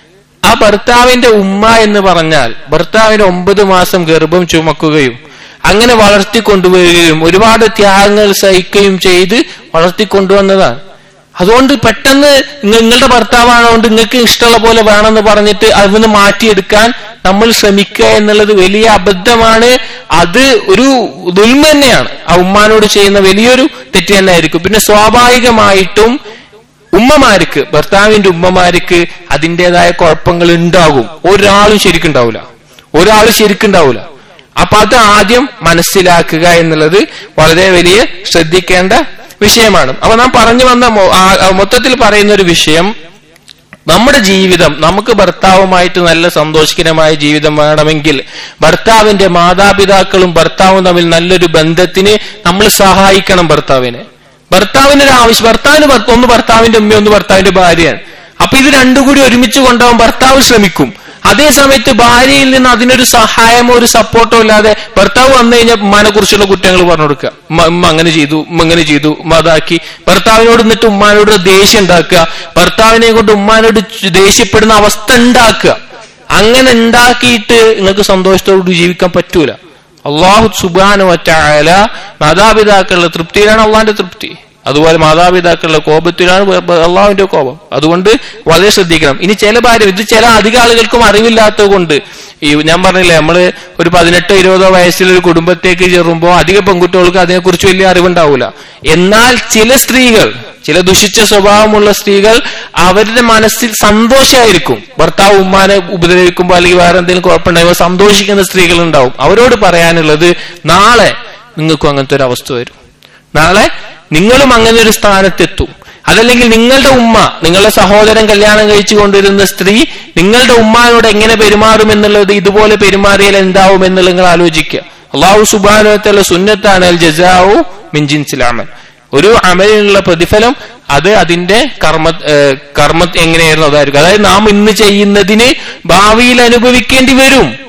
ആ ഭർത്താവിന്റെ ഉമ്മ എന്ന് പറഞ്ഞാൽ ഭർത്താവിന്റെ ഒമ്പത് മാസം ഗർഭം ചുമക്കുകയും അങ്ങനെ വളർത്തിക്കൊണ്ടുവരികയും ഒരുപാട് ത്യാഗങ്ങൾ സഹിക്കുകയും ചെയ്ത് വളർത്തിക്കൊണ്ടുവന്നതാണ് അതുകൊണ്ട് പെട്ടെന്ന് നിങ്ങളുടെ ഭർത്താവാണോണ്ട് നിങ്ങൾക്ക് ഇഷ്ടമുള്ള പോലെ വേണമെന്ന് പറഞ്ഞിട്ട് അതിന് മാറ്റിയെടുക്കാൻ നമ്മൾ ശ്രമിക്കുക എന്നുള്ളത് വലിയ അബദ്ധമാണ് അത് ഒരു ദുൽമ തന്നെയാണ് ആ ഉമ്മാനോട് ചെയ്യുന്ന വലിയൊരു തെറ്റ് തന്നെ ആയിരിക്കും പിന്നെ സ്വാഭാവികമായിട്ടും ഉമ്മമാർക്ക് ഭർത്താവിന്റെ ഉമ്മമാർക്ക് അതിൻ്റെതായ കുഴപ്പങ്ങൾ ഉണ്ടാകും ഒരാളും ശരിക്കുണ്ടാവില്ല ഒരാൾ ശരിക്കുണ്ടാവില്ല അപ്പൊ അത് ആദ്യം മനസ്സിലാക്കുക എന്നുള്ളത് വളരെ വലിയ ശ്രദ്ധിക്കേണ്ട വിഷയമാണ് അപ്പൊ നാം പറഞ്ഞു വന്ന മൊത്തത്തിൽ പറയുന്ന ഒരു വിഷയം നമ്മുടെ ജീവിതം നമുക്ക് ഭർത്താവുമായിട്ട് നല്ല സന്തോഷകരമായ ജീവിതം വേണമെങ്കിൽ ഭർത്താവിന്റെ മാതാപിതാക്കളും ഭർത്താവും തമ്മിൽ നല്ലൊരു ബന്ധത്തിന് നമ്മൾ സഹായിക്കണം ഭർത്താവിനെ ഭർത്താവിന് ഒരു ആവശ്യം ഭർത്താവിന് ഒന്ന് ഭർത്താവിന്റെ ഉമ്മ ഒന്ന് ഭർത്താവിന്റെ ഭാര്യയാണ് അപ്പൊ ഇത് രണ്ടും കൂടി ഒരുമിച്ച് കൊണ്ടുപോകാൻ ഭർത്താവ് ശ്രമിക്കും അതേ സമയത്ത് ഭാര്യയിൽ നിന്ന് അതിനൊരു സഹായമോ ഒരു സപ്പോർട്ടോ ഇല്ലാതെ ഭർത്താവ് വന്നു കഴിഞ്ഞാൽ ഉമ്മാനെ കുറിച്ചുള്ള കുറ്റങ്ങൾ പറഞ്ഞു കൊടുക്കുക ഉമ്മ അങ്ങനെ ചെയ്തു ഉമ്മ അങ്ങനെ ചെയ്തു ഉമ്മ അതാക്കി ഭർത്താവിനോട് നിന്നിട്ട് ഉമ്മാനോട് ദേഷ്യം ഉണ്ടാക്കുക ഭർത്താവിനെ കൊണ്ട് ഉമ്മാനോട് ദേഷ്യപ്പെടുന്ന അവസ്ഥ ഉണ്ടാക്കുക അങ്ങനെ ഉണ്ടാക്കിയിട്ട് നിങ്ങൾക്ക് സന്തോഷത്തോട് ജീവിക്കാൻ പറ്റൂല അള്ളാഹു സുബാനു വറ്റായാല മാതാപിതാക്കളുടെ തൃപ്തിയിലാണ് അള്ളാഹിന്റെ തൃപ്തി അതുപോലെ മാതാപിതാക്കളുടെ കോപത്തിലാണ് അള്ളാഹുവിന്റെ കോപം അതുകൊണ്ട് വളരെ ശ്രദ്ധിക്കണം ഇനി ചില ഭാര്യ ഇത് ചില അധിക ആളുകൾക്കും അറിവില്ലാത്തത് കൊണ്ട് ഈ ഞാൻ പറഞ്ഞില്ലേ നമ്മള് ഒരു പതിനെട്ടോ ഇരുപതോ വയസ്സിൽ ഒരു കുടുംബത്തേക്ക് ചേറുമ്പോൾ അധിക പെൺകുട്ടികൾക്ക് അതിനെക്കുറിച്ച് വലിയ അറിവുണ്ടാവില്ല എന്നാൽ ചില സ്ത്രീകൾ ചില ദുഷിച്ച സ്വഭാവമുള്ള സ്ത്രീകൾ അവരുടെ മനസ്സിൽ സന്തോഷമായിരിക്കും ഭർത്താവ് ഉമ്മാനെ ഉപദ്രവിക്കുമ്പോൾ അല്ലെങ്കിൽ വേറെ എന്തെങ്കിലും കുഴപ്പമുണ്ടാകുമ്പോൾ സന്തോഷിക്കുന്ന സ്ത്രീകൾ ഉണ്ടാവും അവരോട് പറയാനുള്ളത് നാളെ നിങ്ങൾക്കും അങ്ങനത്തെ ഒരു അവസ്ഥ വരും നാളെ നിങ്ങളും അങ്ങനെ ഒരു സ്ഥാനത്തെത്തും അതല്ലെങ്കിൽ നിങ്ങളുടെ ഉമ്മ നിങ്ങളുടെ സഹോദരൻ കല്യാണം കഴിച്ചു കൊണ്ടിരുന്ന സ്ത്രീ നിങ്ങളുടെ ഉമ്മാനോട് എങ്ങനെ പെരുമാറും എന്നുള്ളത് ഇതുപോലെ പെരുമാറിയാൽ എന്താവും എന്നുള്ളത് നിങ്ങൾ ആലോചിക്കുക അള്ളാഹു സുബാനുവത്തുള്ള സുന്നത്താണ് അൽ ജസാവു മിഞ്ചിൻസിലാമൻ ഒരു അമലിനുള്ള പ്രതിഫലം അത് അതിന്റെ കർമ്മ കർമ്മ എങ്ങനെയായിരുന്നു അതായിരിക്കും അതായത് നാം ഇന്ന് ചെയ്യുന്നതിന് ഭാവിയിൽ അനുഭവിക്കേണ്ടി വരും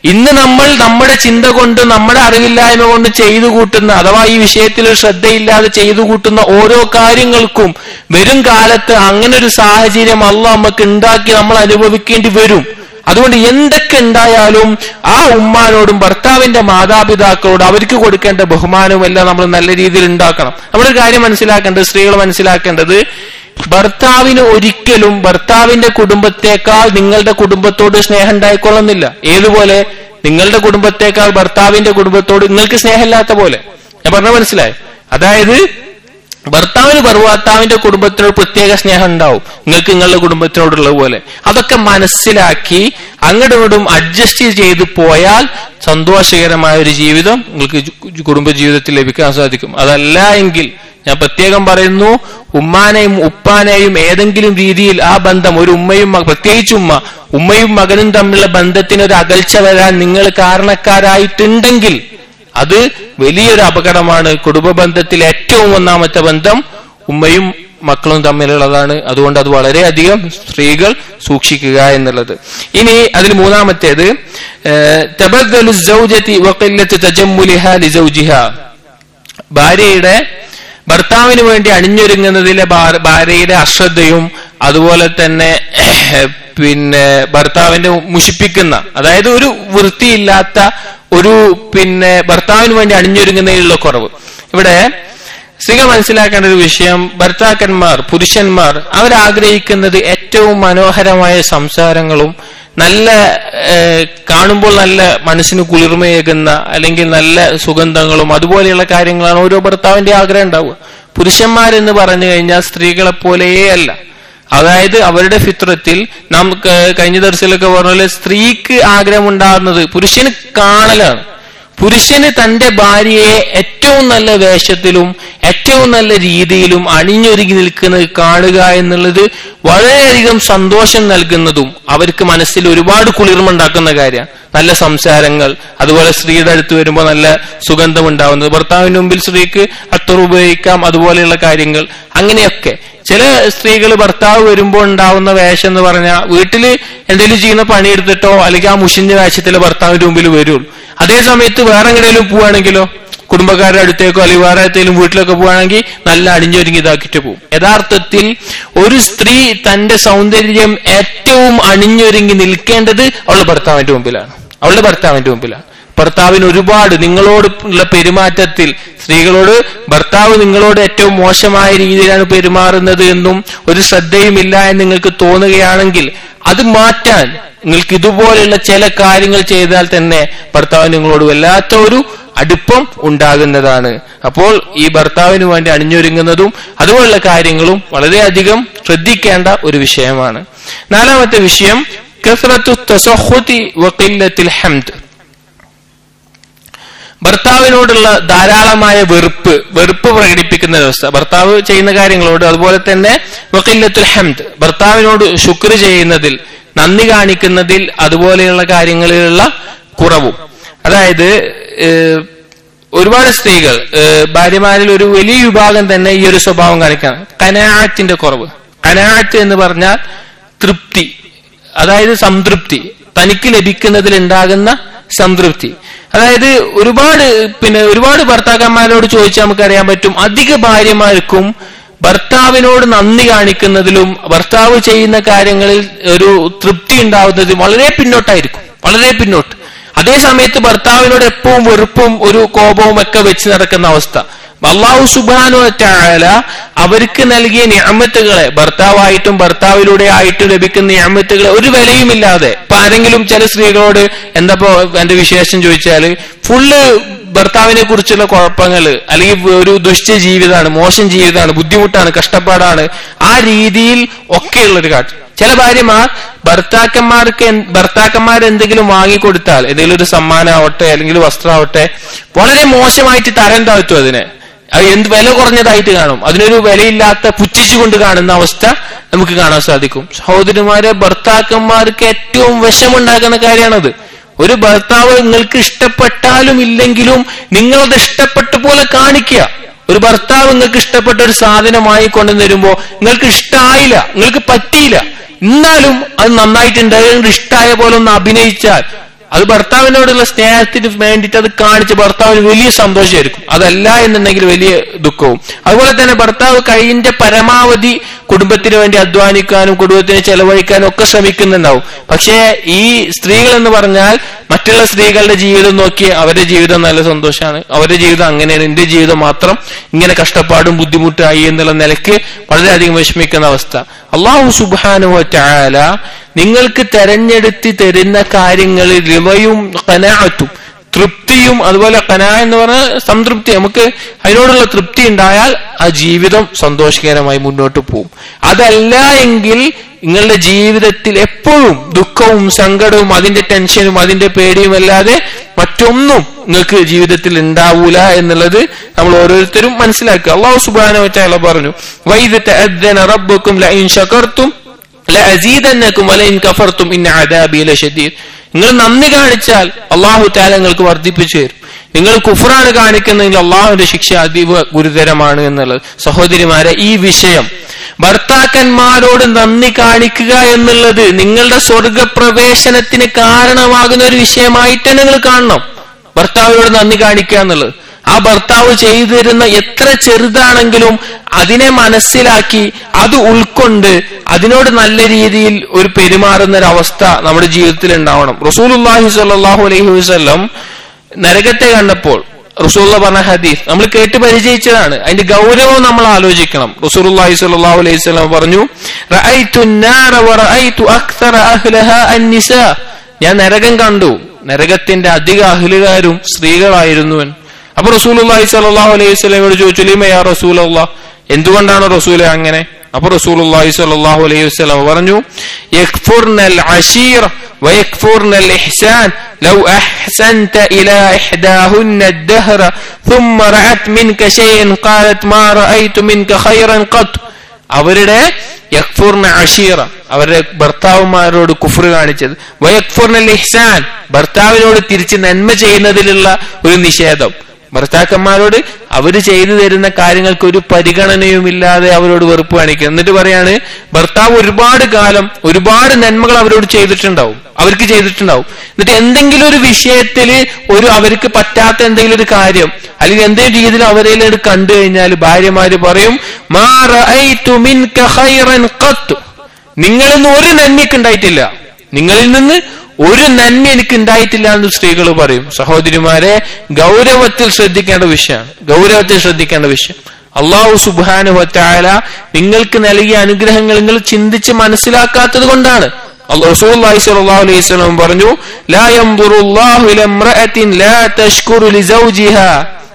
ഇന്ന് നമ്മൾ നമ്മുടെ ചിന്ത കൊണ്ട് നമ്മുടെ അറിവില്ലായ്മ കൊണ്ട് ചെയ്തു കൂട്ടുന്ന അഥവാ ഈ വിഷയത്തിൽ ശ്രദ്ധയില്ലാതെ ചെയ്തു കൂട്ടുന്ന ഓരോ കാര്യങ്ങൾക്കും വരും കാലത്ത് അങ്ങനെ ഒരു സാഹചര്യം അല്ല നമുക്ക് ഉണ്ടാക്കി നമ്മൾ അനുഭവിക്കേണ്ടി വരും അതുകൊണ്ട് എന്തൊക്കെ ഉണ്ടായാലും ആ ഉമ്മാനോടും ഭർത്താവിന്റെ മാതാപിതാക്കളോടും അവർക്ക് കൊടുക്കേണ്ട ബഹുമാനവും എല്ലാം നമ്മൾ നല്ല രീതിയിൽ ഉണ്ടാക്കണം നമ്മളൊരു കാര്യം മനസ്സിലാക്കേണ്ടത് സ്ത്രീകൾ മനസ്സിലാക്കേണ്ടത് ഭർത്താവിന് ഒരിക്കലും ഭർത്താവിന്റെ കുടുംബത്തെക്കാൾ നിങ്ങളുടെ കുടുംബത്തോട് സ്നേഹം ഉണ്ടായിക്കൊള്ളുന്നില്ല ഏതുപോലെ നിങ്ങളുടെ കുടുംബത്തെക്കാൾ ഭർത്താവിന്റെ കുടുംബത്തോട് നിങ്ങൾക്ക് സ്നേഹമില്ലാത്ത പോലെ ഞാൻ പറഞ്ഞ മനസ്സിലായി അതായത് ഭർത്താവിന് ഭർത്താവിന്റെ കുടുംബത്തിനോട് പ്രത്യേക സ്നേഹം ഉണ്ടാവും നിങ്ങൾക്ക് നിങ്ങളുടെ കുടുംബത്തിനോടുള്ളത് പോലെ അതൊക്കെ മനസ്സിലാക്കി അങ്ങോട്ടും ഇങ്ങോട്ടും അഡ്ജസ്റ്റ് ചെയ്ത് പോയാൽ സന്തോഷകരമായ ഒരു ജീവിതം നിങ്ങൾക്ക് കുടുംബ ജീവിതത്തിൽ ലഭിക്കാൻ സാധിക്കും അതല്ല എങ്കിൽ ഞാൻ പ്രത്യേകം പറയുന്നു ഉമ്മാനെയും ഉപ്പാനെയും ഏതെങ്കിലും രീതിയിൽ ആ ബന്ധം ഒരു ഉമ്മയും പ്രത്യേകിച്ച് ഉമ്മ ഉമ്മയും മകനും തമ്മിലുള്ള ബന്ധത്തിന് ഒരു അകൽച്ച വരാൻ നിങ്ങൾ കാരണക്കാരായിട്ടുണ്ടെങ്കിൽ അത് വലിയൊരു അപകടമാണ് കുടുംബ ബന്ധത്തിൽ ഏറ്റവും ഒന്നാമത്തെ ബന്ധം ഉമ്മയും മക്കളും തമ്മിലുള്ളതാണ് അതുകൊണ്ട് അത് വളരെയധികം സ്ത്രീകൾ സൂക്ഷിക്കുക എന്നുള്ളത് ഇനി അതിൽ മൂന്നാമത്തേത് ഭാര്യയുടെ ഭർത്താവിന് വേണ്ടി അണിഞ്ഞൊരുങ്ങുന്നതിലെ ഭാര്യയുടെ അശ്രദ്ധയും അതുപോലെ തന്നെ പിന്നെ ഭർത്താവിന്റെ മുഷിപ്പിക്കുന്ന അതായത് ഒരു വൃത്തിയില്ലാത്ത ഒരു പിന്നെ ഭർത്താവിന് വേണ്ടി അണിഞ്ഞൊരുങ്ങുന്നതിലുള്ള കുറവ് ഇവിടെ സ്ത്രീകൾ മനസ്സിലാക്കേണ്ട ഒരു വിഷയം ഭർത്താക്കന്മാർ പുരുഷന്മാർ അവരാഗ്രഹിക്കുന്നത് ഏറ്റവും മനോഹരമായ സംസാരങ്ങളും നല്ല കാണുമ്പോൾ നല്ല മനസ്സിന് കുളിർമയേകുന്ന അല്ലെങ്കിൽ നല്ല സുഗന്ധങ്ങളും അതുപോലെയുള്ള കാര്യങ്ങളാണ് ഓരോ ഭർത്താവിന്റെ ആഗ്രഹം ഉണ്ടാവുക പുരുഷന്മാരെന്ന് പറഞ്ഞു കഴിഞ്ഞാൽ സ്ത്രീകളെ പോലെയേ അല്ല അതായത് അവരുടെ ഫിത്രത്തിൽ നാം കഴിഞ്ഞ ദിവസത്തിലൊക്കെ പറഞ്ഞ പോലെ സ്ത്രീക്ക് ആഗ്രഹമുണ്ടാകുന്നത് പുരുഷന് കാണലാണ് പുരുഷന് തന്റെ ഭാര്യയെ ഏറ്റവും നല്ല വേഷത്തിലും ഏറ്റവും നല്ല രീതിയിലും അണിഞ്ഞൊരുങ്ങി നിൽക്കുന്നത് കാണുക എന്നുള്ളത് വളരെയധികം സന്തോഷം നൽകുന്നതും അവർക്ക് മനസ്സിൽ ഒരുപാട് കുളിർമുണ്ടാക്കുന്ന കാര്യമാണ് നല്ല സംസാരങ്ങൾ അതുപോലെ സ്ത്രീയുടെ അടുത്ത് വരുമ്പോൾ നല്ല സുഗന്ധം ഉണ്ടാവുന്നത് ഭർത്താവിന്റെ മുമ്പിൽ സ്ത്രീക്ക് അത്തർ ഉപയോഗിക്കാം അതുപോലെയുള്ള കാര്യങ്ങൾ അങ്ങനെയൊക്കെ ചില സ്ത്രീകൾ ഭർത്താവ് വരുമ്പോൾ ഉണ്ടാവുന്ന വേഷം എന്ന് പറഞ്ഞാൽ വീട്ടിൽ എന്തെങ്കിലും ചെയ്യുന്ന പണിയെടുത്തിട്ടോ അല്ലെങ്കിൽ ആ മുഷിഞ്ഞ വേഷത്തിലെ ഭർത്താവിന്റെ മുമ്പിൽ വരുള്ളൂ അതേ സമയത്ത് വേറെ എങ്ങനെയും പോവാണെങ്കിലോ കുടുംബക്കാരുടെ അടുത്തേക്കോ അല്ലെങ്കിൽ വേറെ ഏതെങ്കിലും വീട്ടിലൊക്കെ പോവാണെങ്കിൽ നല്ല അണിഞ്ഞൊരുങ്ങി ഇതാക്കിയിട്ട് പോകും യഥാർത്ഥത്തിൽ ഒരു സ്ത്രീ തന്റെ സൗന്ദര്യം ഏറ്റവും അണിഞ്ഞൊരുങ്ങി നിൽക്കേണ്ടത് അവളുടെ ഭർത്താവിന്റെ മുമ്പിലാണ് അവളുടെ ഭർത്താവിന്റെ മുമ്പിലാണ് ഭർത്താവിന് ഒരുപാട് നിങ്ങളോട് ഉള്ള പെരുമാറ്റത്തിൽ സ്ത്രീകളോട് ഭർത്താവ് നിങ്ങളോട് ഏറ്റവും മോശമായ രീതിയിലാണ് പെരുമാറുന്നത് എന്നും ഒരു ശ്രദ്ധയുമില്ല എന്ന് നിങ്ങൾക്ക് തോന്നുകയാണെങ്കിൽ അത് മാറ്റാൻ നിങ്ങൾക്ക് ഇതുപോലെയുള്ള ചില കാര്യങ്ങൾ ചെയ്താൽ തന്നെ ഭർത്താവ് നിങ്ങളോട് വല്ലാത്ത ഒരു അടുപ്പം ഉണ്ടാകുന്നതാണ് അപ്പോൾ ഈ ഭർത്താവിന് വേണ്ടി അണിഞ്ഞൊരുങ്ങുന്നതും അതുപോലുള്ള കാര്യങ്ങളും വളരെയധികം ശ്രദ്ധിക്കേണ്ട ഒരു വിഷയമാണ് നാലാമത്തെ വിഷയം കസ്രത്തു തസഹുതി വക്കില്ലത്തിൽ ഹംദ് ഭർത്താവിനോടുള്ള ധാരാളമായ വെറുപ്പ് വെറുപ്പ് പ്രകടിപ്പിക്കുന്ന വ്യവസ്ഥ ഭർത്താവ് ചെയ്യുന്ന കാര്യങ്ങളോട് അതുപോലെ തന്നെ വക്കില്ലത്തുൽ ഹംദ് ഭർത്താവിനോട് ശുക്ർ ചെയ്യുന്നതിൽ നന്ദി കാണിക്കുന്നതിൽ അതുപോലെയുള്ള കാര്യങ്ങളിലുള്ള കുറവും അതായത് ഒരുപാട് സ്ത്രീകൾ ഭാര്യമാരിൽ ഒരു വലിയ വിഭാഗം തന്നെ ഈ ഒരു സ്വഭാവം കാണിക്കണം കനാഴത്തിന്റെ കുറവ് കനാഴത്ത് എന്ന് പറഞ്ഞാൽ തൃപ്തി അതായത് സംതൃപ്തി തനിക്ക് ലഭിക്കുന്നതിൽ ഉണ്ടാകുന്ന സംതൃപ്തി അതായത് ഒരുപാട് പിന്നെ ഒരുപാട് ഭർത്താക്കന്മാരോട് ചോദിച്ചാൽ നമുക്കറിയാൻ പറ്റും അധിക ഭാര്യമാർക്കും ഭർത്താവിനോട് നന്ദി കാണിക്കുന്നതിലും ഭർത്താവ് ചെയ്യുന്ന കാര്യങ്ങളിൽ ഒരു തൃപ്തി ഉണ്ടാവുന്നതിലും വളരെ പിന്നോട്ടായിരിക്കും വളരെ പിന്നോട്ട് അതേ സമയത്ത് ഭർത്താവിനോട് എപ്പോഴും വെറുപ്പും ഒരു കോപവും ഒക്കെ വെച്ച് നടക്കുന്ന അവസ്ഥ അള്ളാഹു സുബാനു ചായാല അവർക്ക് നൽകിയ ഞാമത്തുകളെ ഭർത്താവായിട്ടും ഭർത്താവിലൂടെ ആയിട്ടും ലഭിക്കുന്ന ഞാമത്തുകളെ ഒരു വിലയുമില്ലാതെ ഇപ്പൊ ആരെങ്കിലും ചില സ്ത്രീകളോട് എന്താ എന്റെ വിശേഷം ചോദിച്ചാല് ഫുള്ള് ഭർത്താവിനെ കുറിച്ചുള്ള കുഴപ്പങ്ങൾ അല്ലെങ്കിൽ ഒരു ദുഷ്ട ജീവിതമാണ് മോശം ജീവിതമാണ് ബുദ്ധിമുട്ടാണ് കഷ്ടപ്പാടാണ് ആ രീതിയിൽ ഒക്കെയുള്ള ഒരു കാറ്റ് ചില ഭാര്യമാർ ഭർത്താക്കന്മാർക്ക് ഭർത്താക്കന്മാർ എന്തെങ്കിലും വാങ്ങിക്കൊടുത്താൽ എന്തെങ്കിലും ഒരു സമ്മാനമാവട്ടെ അല്ലെങ്കിൽ വസ്ത്രമാവട്ടെ വളരെ മോശമായിട്ട് തരം താഴ്ത്തും അതിനെ അത് എന്ത് വില കുറഞ്ഞതായിട്ട് കാണും അതിനൊരു വിലയില്ലാത്ത പുച്ഛിച്ചുകൊണ്ട് കാണുന്ന അവസ്ഥ നമുക്ക് കാണാൻ സാധിക്കും സഹോദരിമാരെ ഭർത്താക്കന്മാർക്ക് ഏറ്റവും വിഷമുണ്ടാക്കുന്ന കാര്യമാണത് ഒരു ഭർത്താവ് നിങ്ങൾക്ക് ഇഷ്ടപ്പെട്ടാലും ഇല്ലെങ്കിലും നിങ്ങളത് ഇഷ്ടപ്പെട്ട പോലെ കാണിക്കുക ഒരു ഭർത്താവ് നിങ്ങൾക്ക് ഇഷ്ടപ്പെട്ട ഒരു സാധനം വാങ്ങിക്കൊണ്ടു തരുമ്പോ നിങ്ങൾക്ക് ഇഷ്ടമായില്ല നിങ്ങൾക്ക് പറ്റിയില്ല എന്നാലും അത് നന്നായിട്ടുണ്ട് ഇഷ്ടമായ പോലെ ഒന്ന് അഭിനയിച്ചാൽ അത് ഭർത്താവിനോടുള്ള സ്നേഹത്തിന് വേണ്ടിയിട്ട് അത് കാണിച്ച് ഭർത്താവിന് വലിയ സന്തോഷമായിരിക്കും അതല്ല എന്നുണ്ടെങ്കിൽ വലിയ ദുഃഖവും അതുപോലെ തന്നെ ഭർത്താവ് കഴിന്റെ പരമാവധി കുടുംബത്തിന് വേണ്ടി അധ്വാനിക്കാനും കുടുംബത്തിന് ചെലവഴിക്കാനും ഒക്കെ ശ്രമിക്കുന്നുണ്ടാവും പക്ഷേ ഈ സ്ത്രീകൾ എന്ന് പറഞ്ഞാൽ മറ്റുള്ള സ്ത്രീകളുടെ ജീവിതം നോക്കി അവരുടെ ജീവിതം നല്ല സന്തോഷമാണ് അവരുടെ ജീവിതം അങ്ങനെയാണ് എന്റെ ജീവിതം മാത്രം ഇങ്ങനെ കഷ്ടപ്പാടും ബുദ്ധിമുട്ടായി എന്നുള്ള നിലയ്ക്ക് വളരെയധികം വിഷമിക്കുന്ന അവസ്ഥ അള്ളാഹു സുബാനുവ ചായാല നിങ്ങൾക്ക് തെരഞ്ഞെടുത്ത് തരുന്ന കാര്യങ്ങളിൽ രവയും കനാത്തും തൃപ്തിയും അതുപോലെ കന എന്ന് പറഞ്ഞാൽ സംതൃപ്തി നമുക്ക് അതിനോടുള്ള തൃപ്തി ഉണ്ടായാൽ ആ ജീവിതം സന്തോഷകരമായി മുന്നോട്ട് പോകും അതല്ല എങ്കിൽ നിങ്ങളുടെ ജീവിതത്തിൽ എപ്പോഴും ദുഃഖവും സങ്കടവും അതിന്റെ ടെൻഷനും അതിന്റെ പേടിയും അല്ലാതെ മറ്റൊന്നും നിങ്ങൾക്ക് ജീവിതത്തിൽ ഉണ്ടാവൂല എന്നുള്ളത് നമ്മൾ ഓരോരുത്തരും മനസ്സിലാക്കുക അള്ളാഹു സുബാന വെച്ചാൽ പറഞ്ഞു വൈദ്യ റബ്ബുക്കും ലൈൻ ഷക്കർത്തും ലഅസീദന്നക്കും വലൈൻ കഫർത്തും ഇന്ന അദാബി ലശദീദ് നിങ്ങൾ നന്ദി കാണിച്ചാൽ അള്ളാഹു താല നിങ്ങൾക്ക് വർദ്ധിപ്പിച്ചു തരും നിങ്ങൾ കുഫറാണ് കാണിക്കുന്നതെങ്കിൽ അള്ളാഹുവിന്റെ ശിക്ഷ അതീവ ഗുരുതരമാണ് എന്നുള്ളത് സഹോദരിമാരെ ഈ വിഷയം ഭർത്താക്കന്മാരോട് നന്ദി കാണിക്കുക എന്നുള്ളത് നിങ്ങളുടെ സ്വർഗപ്രവേശനത്തിന് കാരണമാകുന്ന ഒരു വിഷയമായിട്ട് നിങ്ങൾ കാണണം ഭർത്താവിനോട് നന്ദി കാണിക്കുക എന്നുള്ളത് ആ ഭർത്താവ് ചെയ്തു തരുന്ന എത്ര ചെറുതാണെങ്കിലും അതിനെ മനസ്സിലാക്കി അത് ഉൾക്കൊണ്ട് അതിനോട് നല്ല രീതിയിൽ ഒരു പെരുമാറുന്ന ഒരു അവസ്ഥ നമ്മുടെ ജീവിതത്തിൽ ഉണ്ടാവണം റസൂലുല്ലാഹി സ്വല്ലല്ലാഹു അലൈഹി വസല്ലം നരകത്തെ കണ്ടപ്പോൾ റസൂള്ള പറഞ്ഞ ഹദീസ് നമ്മൾ കേട്ട് പരിചയിച്ചതാണ് അതിന്റെ ഗൗരവം നമ്മൾ ആലോചിക്കണം റസൂലുള്ളാഹി സ്വല്ലല്ലാഹു അലൈഹി വസല്ലം പറഞ്ഞു റഅയ്തു النار ورأيت أكثر أهلها النساء ഞാൻ നരകം കണ്ടു നരകത്തിന്റെ അധിക അഹ്ലുകാരും സ്ത്രീകളായിരുന്നു അപ്പൊ റസൂലുള്ളാഹി സ്വല്ലല്ലാഹു അലൈഹി വസല്ലമയോട് ചോദിച്ചു ലിമ യാ റസൂലല്ലാഹ് എന്തുകൊണ്ടാണ് റസൂലെ അങ്ങനെ അപ്പൊ റസൂലുള്ളാഹി സ്വല്ലല്ലാഹു അലൈഹി വസല്ലം പറഞ്ഞു യക്ഫുർനൽ അശീർ വയക്ഫുർനൽ ഇഹ്സാൻ ലൗ അഹ്സൻത ഇലാ ഇഹ്ദാഹുന്ന الدهر ثم رأت منك شيئا قالت ما رأيت منك خيرا قط അവരുടെ യക്ഫുർന അഷീറ അവരുടെ ഭർത്താവുമാരോട് കുഫർ കാണിച്ചത് വയക്ഫുർനൽ ഇഹ്സാൻ ഭർത്താവിനോട് തിരിച്ച് നന്മ ചെയ്യുന്നതിലുള്ള ഒരു നിഷേധം ഭർത്താക്കന്മാരോട് അവർ ചെയ്തു തരുന്ന കാര്യങ്ങൾക്ക് ഒരു പരിഗണനയുമില്ലാതെ അവരോട് വെറുപ്പ് കാണിക്കുക എന്നിട്ട് പറയാണ് ഭർത്താവ് ഒരുപാട് കാലം ഒരുപാട് നന്മകൾ അവരോട് ചെയ്തിട്ടുണ്ടാവും അവർക്ക് ചെയ്തിട്ടുണ്ടാവും എന്നിട്ട് എന്തെങ്കിലും ഒരു വിഷയത്തിൽ ഒരു അവർക്ക് പറ്റാത്ത എന്തെങ്കിലും ഒരു കാര്യം അല്ലെങ്കിൽ എന്തെങ്കിലും രീതിയിൽ അവരെ കണ്ടു കഴിഞ്ഞാൽ ഭാര്യമാര് പറയും "മാ റഅയ്തു മിൻക ഖൈറൻ ഖത്ത്." നിങ്ങളിൽ നിന്ന് ഒരു നന്മയ്ക്ക് ഉണ്ടായിട്ടില്ല നിങ്ങളിൽ നിന്ന് ഒരു നന്മ എനിക്ക് ഉണ്ടായിട്ടില്ല എന്ന് സ്ത്രീകൾ പറയും സഹോദരിമാരെ ഗൗരവത്തിൽ ശ്രദ്ധിക്കേണ്ട വിഷയമാണ് ഗൗരവത്തിൽ ശ്രദ്ധിക്കേണ്ട വിഷയം അള്ളാഹു സുബാനു വറ്റാല നിങ്ങൾക്ക് നൽകിയ അനുഗ്രഹങ്ങൾ നിങ്ങൾ ചിന്തിച്ച് മനസ്സിലാക്കാത്തത് കൊണ്ടാണ് റസൂലുള്ളാഹി സ്വല്ലല്ലാഹു അലൈഹി വസല്ലം പറഞ്ഞു ലാ യൻദുറുല്ലാഹു ഇലാ ഇംറഅത്തിൻ ലാ തഷ്കുറു ലിസൗജിഹാ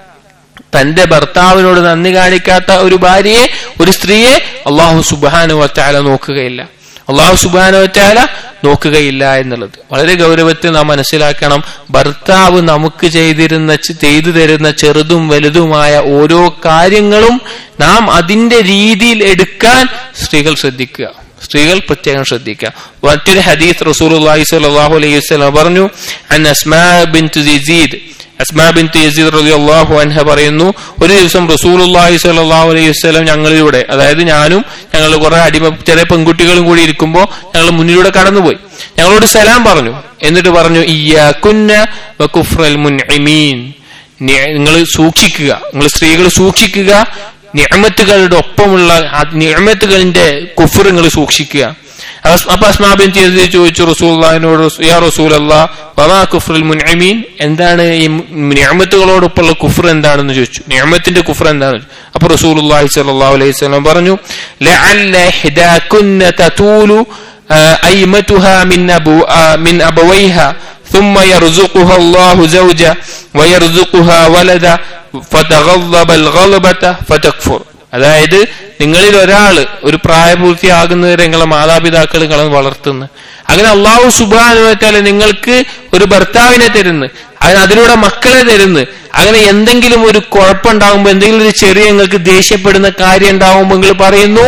തന്റെ ഭർത്താവിനോട് നന്ദി കാണിക്കാത്ത ഒരു ഭാര്യയെ ഒരു സ്ത്രീയെ അള്ളാഹു സുബാനു വറ്റാല നോക്കുകയില്ല അള്ളാഹു സുബാനു വറ്റാല നോക്കുകയില്ല എന്നുള്ളത് വളരെ ഗൗരവത്തിൽ നാം മനസ്സിലാക്കണം ഭർത്താവ് നമുക്ക് ചെയ്തിരുന്ന ചെയ്തു തരുന്ന ചെറുതും വലുതുമായ ഓരോ കാര്യങ്ങളും നാം അതിന്റെ രീതിയിൽ എടുക്കാൻ സ്ത്രീകൾ ശ്രദ്ധിക്കുക സ്ത്രീകൾ പ്രത്യേകം ശ്രദ്ധിക്കുക മറ്റൊരു ഹദീസ് റസൂൽ സ്വല്ലല്ലാഹു അലൈഹി വസല്ലം പറഞ്ഞു അൻ അസ്മാ ബിൻതു യസീദ് അസ്മാ ബിൻത്ത് യസീദ് റളിയല്ലാഹു അൻഹ പറയുന്നു ഒരു ദിവസം റസൂലുള്ളാഹി സ്വല്ലല്ലാഹു അലൈഹി വസല്ലം ഞങ്ങളിലൂടെ അതായത് ഞാനും ഞങ്ങൾ കുറെ അടിമ ചെറിയ പെൺകുട്ടികളും കൂടി ഇരിക്കുമ്പോൾ ഞങ്ങൾ മുന്നിലൂടെ കടന്നുപോയി ഞങ്ങളോട് സലാം പറഞ്ഞു എന്നിട്ട് പറഞ്ഞു ഇയ്യാകുന്ന വകുഫ്റൽ മുൻഇമീൻ നിങ്ങൾ സൂക്ഷിക്കുക നിങ്ങൾ സ്ത്രീകൾ സൂക്ഷിക്കുക നിഅമത്തുകളുടെ ഒപ്പമുള്ള നിഅമത്തുകളിന്റെ കുഫർ നിങ്ങൾ സൂക്ഷിക്കുക അപ്പൊ അസ്മാബിൻ ചെയ്ത് ചോദിച്ചു റസൂലിനോട് യാ റസൂൽ വമാ കുഫ്റുൽ മുൻഅമീൻ എന്താണ് ഈ നിയമത്തുകളോടൊപ്പമുള്ള കുഫർ എന്താണെന്ന് ചോദിച്ചു നിയമത്തിന്റെ കുഫർ എന്താണ് അപ്പൊ റസൂലുള്ളാഹി സ്വല്ലല്ലാഹു അലൈഹി വസല്ലം പറഞ്ഞു ലഅല്ല ഹിദാകുന്ന തതൂലു അയ്മതുഹാ മിൻ അബു മിൻ അബവൈഹാ ثم يرزقها الله زوجا ويرزقها ولدا فتغضب الغضبة فتكفر അതായത് നിങ്ങളിൽ ഒരാൾ ഒരു പ്രായപൂർത്തിയാകുന്നവരെ നിങ്ങളെ മാതാപിതാക്കൾ നിങ്ങളെ വളർത്തുന്നു അങ്ങനെ അള്ളാഹു സുബാനുവെച്ചാല് നിങ്ങൾക്ക് ഒരു ഭർത്താവിനെ തരുന്നു അതിന് അതിലൂടെ മക്കളെ തരുന്നു അങ്ങനെ എന്തെങ്കിലും ഒരു കുഴപ്പമുണ്ടാകുമ്പോൾ എന്തെങ്കിലും ഒരു ചെറിയ നിങ്ങൾക്ക് ദേഷ്യപ്പെടുന്ന കാര്യം ഉണ്ടാകുമ്പോൾ നിങ്ങൾ പറയുന്നു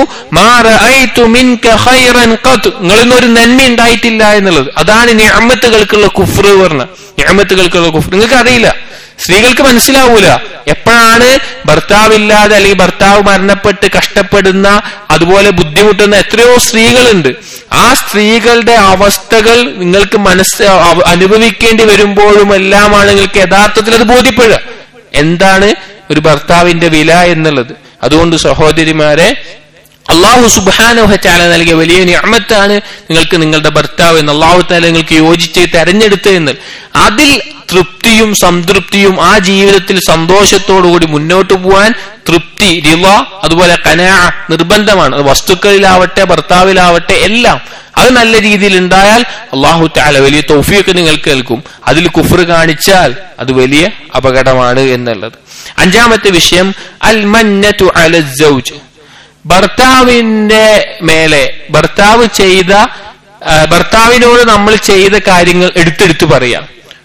നിങ്ങളിന്ന് ഒരു നന്മ ഉണ്ടായിട്ടില്ല എന്നുള്ളത് അതാണ് ഞാമത്തുകൾക്കുള്ള കുഫ്റ് പറഞ്ഞ ഞാമത്തുകൾക്കുള്ള കുഫ്റ് നിങ്ങൾക്ക് അറിയില്ല സ്ത്രീകൾക്ക് മനസ്സിലാവൂല എപ്പോഴാണ് ഭർത്താവില്ലാതെ അല്ലെങ്കിൽ ഭർത്താവ് മരണപ്പെട്ട് കഷ്ടപ്പെടുന്ന അതുപോലെ ബുദ്ധിമുട്ടുന്ന എത്രയോ സ്ത്രീകളുണ്ട് ആ സ്ത്രീകളുടെ അവസ്ഥകൾ നിങ്ങൾക്ക് മനസ്സ് അവ- അനുഭവിക്കേണ്ടി വരുമ്പോഴും എല്ലാമാണ് നിങ്ങൾക്ക് യഥാർത്ഥത്തിൽ അത് ബോധ്യപ്പെടുക എന്താണ് ഒരു ഭർത്താവിന്റെ വില എന്നുള്ളത് അതുകൊണ്ട് സഹോദരിമാരെ അള്ളാഹു സുബാനുഹ ചാല നൽകിയ വലിയ നിയമത്താണ് നിങ്ങൾക്ക് നിങ്ങളുടെ ഭർത്താവ് എന്ന് അള്ളാഹു താല നിങ്ങൾക്ക് യോജിച്ച് തെരഞ്ഞെടുത്ത് എന്ന് അതിൽ തൃപ്തിയും സംതൃപ്തിയും ആ ജീവിതത്തിൽ സന്തോഷത്തോടുകൂടി മുന്നോട്ട് പോവാൻ തൃപ്തി റിവ അതുപോലെ കനാ നിർബന്ധമാണ് അത് വസ്തുക്കളിലാവട്ടെ ഭർത്താവിലാവട്ടെ എല്ലാം അത് നല്ല രീതിയിൽ ഉണ്ടായാൽ അള്ളാഹു താല വലിയ തൗഫിയൊക്കെ നിങ്ങൾക്ക് കേൾക്കും അതിൽ കുഫർ കാണിച്ചാൽ അത് വലിയ അപകടമാണ് എന്നുള്ളത് അഞ്ചാമത്തെ വിഷയം അൽ മന്നത്തു അല സൗജ് ഭർത്താവിന്റെ മേലെ ഭർത്താവ് ചെയ്ത ആ, ഭർത്താവിനോട് നമ്മൾ ചെയ്ത കാര്യങ്ങൾ എടുത്തെടുത്ത് പറയാം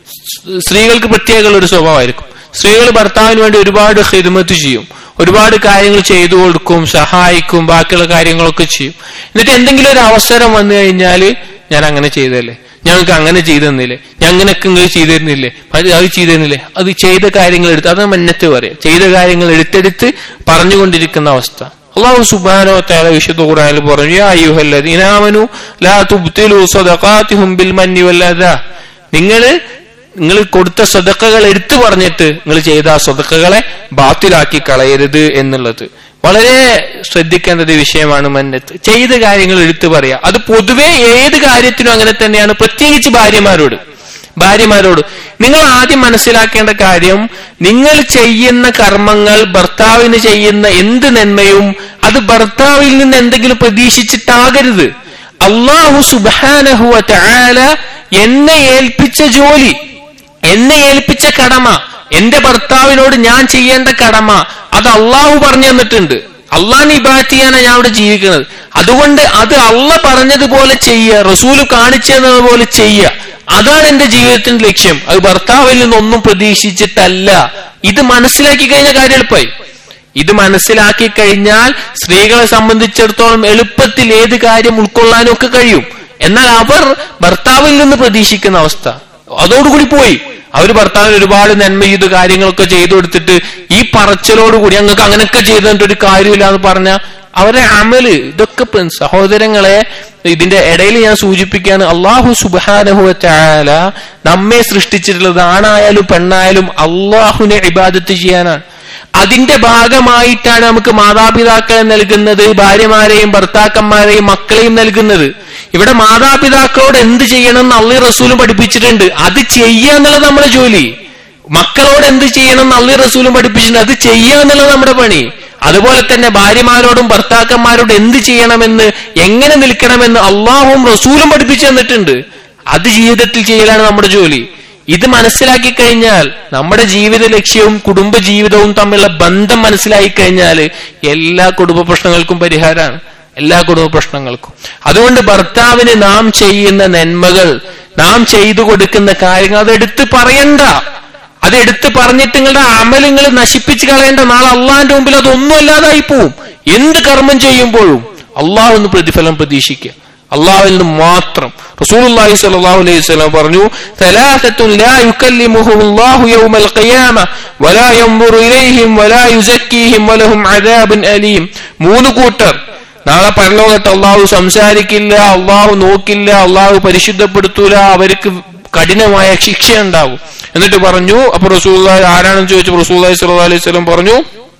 സ് സ്ത്രീകൾക്ക് പ്രത്യേക ഒരു സ്വഭാവമായിരിക്കും സ്ത്രീകൾ ഭർത്താവിന് വേണ്ടി ഒരുപാട് ഹിദ്മത്ത് ചെയ്യും ഒരുപാട് കാര്യങ്ങൾ ചെയ്തു കൊടുക്കും സഹായിക്കും ബാക്കിയുള്ള കാര്യങ്ങളൊക്കെ ചെയ്യും എന്നിട്ട് എന്തെങ്കിലും ഒരു അവസരം വന്നു കഴിഞ്ഞാൽ ഞാൻ അങ്ങനെ ചെയ്തല്ലേ ഞങ്ങൾക്ക് അങ്ങനെ ചെയ്തു തന്നില്ലേ ഞാൻ അങ്ങനെയൊക്കെ നിങ്ങൾ ചെയ്തു തരുന്നില്ലേ അത് അത് ചെയ്തു തരുന്നില്ലേ അത് ചെയ്ത കാര്യങ്ങൾ എടുത്ത് അത് മന്നത്ത് പറയാം ചെയ്ത കാര്യങ്ങൾ എടുത്തെടുത്ത് പറഞ്ഞുകൊണ്ടിരിക്കുന്ന അവസ്ഥ അള്ളാഹു സുബ്ഹാനഹു വതആല വിശുദ്ധ ഖുർആനിൽ പറഞ്ഞു യാ അയ്യുഹല്ലദീന ആമനു ലാ തുബ്തിലു സദഖാതിഹും ബിൽ മന്നി വൽ അദാ നിങ്ങൾ നിങ്ങൾ കൊടുത്ത സ്വതക്കകൾ എടുത്തു പറഞ്ഞിട്ട് നിങ്ങൾ ചെയ്ത ആ സ്വതക്കകളെ ബാത്തിലാക്കി കളയരുത് എന്നുള്ളത് വളരെ ശ്രദ്ധിക്കേണ്ട ഒരു വിഷയമാണ് മന്നത്ത് ചെയ്ത കാര്യങ്ങൾ എടുത്തു പറയാ അത് പൊതുവെ ഏത് കാര്യത്തിനും അങ്ങനെ തന്നെയാണ് പ്രത്യേകിച്ച് ഭാര്യമാരോട് ഭാര്യമാരോട് നിങ്ങൾ ആദ്യം മനസ്സിലാക്കേണ്ട കാര്യം നിങ്ങൾ ചെയ്യുന്ന കർമ്മങ്ങൾ ഭർത്താവിന് ചെയ്യുന്ന എന്ത് നന്മയും അത് ഭർത്താവിൽ നിന്ന് എന്തെങ്കിലും പ്രതീക്ഷിച്ചിട്ടാകരുത് അള്ളാഹു സുബാനഹുവ തആല എന്നെ ഏൽപ്പിച്ച ജോലി എന്നെ ഏൽപ്പിച്ച കടമ എന്റെ ഭർത്താവിനോട് ഞാൻ ചെയ്യേണ്ട കടമ അത് അള്ളാഹു പറഞ്ഞു തന്നിട്ടുണ്ട് അള്ളാഹിനെ ഇബാദത്ത് ചെയ്യാനാണ് ഞാൻ ഇവിടെ ജീവിക്കുന്നത് അതുകൊണ്ട് അത് അള്ള പറഞ്ഞതുപോലെ ചെയ്യുക റസൂല് കാണിച്ചു തന്നതുപോലെ ചെയ്യുക അതാണ് എന്റെ ജീവിതത്തിന്റെ ലക്ഷ്യം അത് ഭർത്താവിൽ നിന്നൊന്നും പ്രതീക്ഷിച്ചിട്ടല്ല ഇത് മനസ്സിലാക്കി കഴിഞ്ഞ കാര്യം എളുപ്പമായി ഇത് മനസ്സിലാക്കി കഴിഞ്ഞാൽ സ്ത്രീകളെ സംബന്ധിച്ചിടത്തോളം എളുപ്പത്തിൽ ഏത് കാര്യം ഉൾക്കൊള്ളാനും ഒക്കെ കഴിയും എന്നാൽ അവർ ഭർത്താവിൽ നിന്ന് പ്രതീക്ഷിക്കുന്ന അവസ്ഥ അതോടുകൂടി പോയി അവർ ഭർത്താവിന് ഒരുപാട് നന്മ ചെയ്ത് കാര്യങ്ങളൊക്കെ ചെയ്തു കൊടുത്തിട്ട് ഈ പറച്ചിലോടുകൂടി ഞങ്ങൾക്ക് അങ്ങനെയൊക്കെ ചെയ്തിട്ട് ഒരു കാര്യമില്ല എന്ന് പറഞ്ഞ അവരെ അമല് ഇതൊക്കെ ഇപ്പൊ സഹോദരങ്ങളെ ഇതിന്റെ ഇടയിൽ ഞാൻ സൂചിപ്പിക്കുകയാണ് അള്ളാഹു സുബാനഹുവ ചാല നമ്മെ സൃഷ്ടിച്ചിട്ടുള്ളത് ആണായാലും പെണ്ണായാലും അള്ളാഹുവിനെ ഇബാദത്ത് ചെയ്യാനാണ് അതിന്റെ ഭാഗമായിട്ടാണ് നമുക്ക് മാതാപിതാക്കളെ നൽകുന്നത് ഭാര്യമാരെയും ഭർത്താക്കന്മാരെയും മക്കളെയും നൽകുന്നത് ഇവിടെ മാതാപിതാക്കളോട് എന്ത് ചെയ്യണം എന്ന് അള്ളി റസൂലും പഠിപ്പിച്ചിട്ടുണ്ട് അത് ചെയ്യുക എന്നുള്ളത് നമ്മുടെ ജോലി മക്കളോട് എന്ത് ചെയ്യണം എന്ന് അള്ളി റസൂലും പഠിപ്പിച്ചിട്ടുണ്ട് അത് ചെയ്യുക എന്നുള്ളത് നമ്മുടെ പണി അതുപോലെ തന്നെ ഭാര്യമാരോടും ഭർത്താക്കന്മാരോടും എന്ത് ചെയ്യണമെന്ന് എങ്ങനെ നിൽക്കണമെന്ന് അള്ളാഹും റസൂലും പഠിപ്പിച്ചു തന്നിട്ടുണ്ട് അത് ജീവിതത്തിൽ ചെയ്യലാണ് നമ്മുടെ ജോലി ഇത് മനസ്സിലാക്കി കഴിഞ്ഞാൽ നമ്മുടെ ജീവിത ലക്ഷ്യവും കുടുംബ ജീവിതവും തമ്മിലുള്ള ബന്ധം മനസ്സിലാക്കി കഴിഞ്ഞാൽ എല്ലാ കുടുംബ പ്രശ്നങ്ങൾക്കും പരിഹാരമാണ് എല്ലാ കുടുംബ പ്രശ്നങ്ങൾക്കും അതുകൊണ്ട് ഭർത്താവിന് നാം ചെയ്യുന്ന നന്മകൾ നാം ചെയ്തു കൊടുക്കുന്ന കാര്യങ്ങൾ അത് എടുത്ത് പറയണ്ട അത് എടുത്ത് പറഞ്ഞിട്ട് നിങ്ങളുടെ അമലുകൾ നശിപ്പിച്ച് കളയേണ്ട നാളെ അള്ളാഹിന്റെ മുമ്പിൽ അതൊന്നും അല്ലാതായി പോവും എന്ത് കർമ്മം ചെയ്യുമ്പോഴും അള്ളാഹു ഒന്ന് പ്രതിഫലം പ്രതീക്ഷിക്കുക അള്ളാഹുവിൽ നിന്ന് മാത്രം റസൂലുള്ളാഹി സ്വല്ലല്ലാഹു അലൈഹി വസല്ലം പറഞ്ഞു തലാസത്തുൻ ലാ യുകല്ലിമുഹും അല്ലാഹു യൗമൽ ഖിയാമ വലാ യൻദുറു ഇലൈഹിം വലാ യുസക്കീഹിം വലഹും അദാബുൻ അലീം മൂന്ന് കൂട്ടർ നാളെ പരലോകത്ത് അള്ളാഹു സംസാരിക്കില്ല അള്ളാഹു നോക്കില്ല അള്ളാഹു പരിശുദ്ധപ്പെടുത്തൂല അവർക്ക് കഠിനമായ ശിക്ഷ ഉണ്ടാവും എന്നിട്ട് പറഞ്ഞു അപ്പൊ റസൂൽ ആരാണെന്ന് ചോദിച്ചു റസൂൽ അലൈഹി സ്വലം പറഞ്ഞു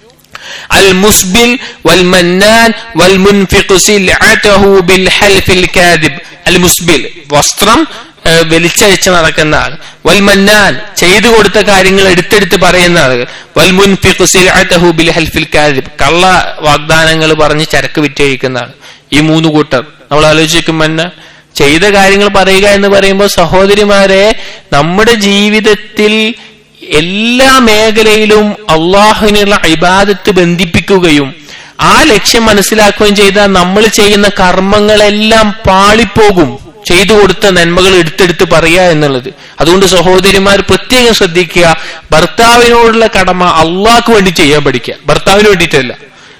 المسبل والمنان والمنفق سلعته بالحلف الكاذب المسبل വസ്ത്രം ഏഹ്, വലിച്ചഴിച്ച് നടക്കുന്ന ആൾ വൽമന്നാൻ ചെയ്തു കൊടുത്ത കാര്യങ്ങൾ എടുത്തെടുത്ത് പറയുന്ന ആളുകൾ വൽമുൻഫിഖു സിൽഅതഹു ബിൽ ഹൽഫിൽ കാദിബ് കള്ള വാഗ്ദാനങ്ങൾ പറഞ്ഞ് ചരക്ക് വിറ്റഴിക്കുന്ന ആൾ ഈ മൂന്ന് കൂട്ടർ നമ്മൾ ആലോചിക്കുമ്പോൾ തന്നെ ചെയ്ത കാര്യങ്ങൾ പറയുക എന്ന് പറയുമ്പോൾ സഹോദരിമാരെ നമ്മുടെ ജീവിതത്തിൽ എല്ലാ മേഖലയിലും അള്ളാഹുവിനുള്ള ഇബാദത്ത് ബന്ധിപ്പിക്കുകയും ആ ലക്ഷ്യം മനസ്സിലാക്കുകയും ചെയ്താൽ നമ്മൾ ചെയ്യുന്ന കർമ്മങ്ങളെല്ലാം പാളിപ്പോകും ചെയ്തു കൊടുത്ത നന്മകൾ എടുത്തെടുത്ത് പറയുക എന്നുള്ളത് അതുകൊണ്ട് സഹോദരിമാർ പ്രത്യേകം ശ്രദ്ധിക്കുക ഭർത്താവിനോടുള്ള കടമ അള്ളാഹ്ക്ക് വേണ്ടി ചെയ്യാൻ പഠിക്കുക ഭർത്താവിന് വേണ്ടിയിട്ടല്ല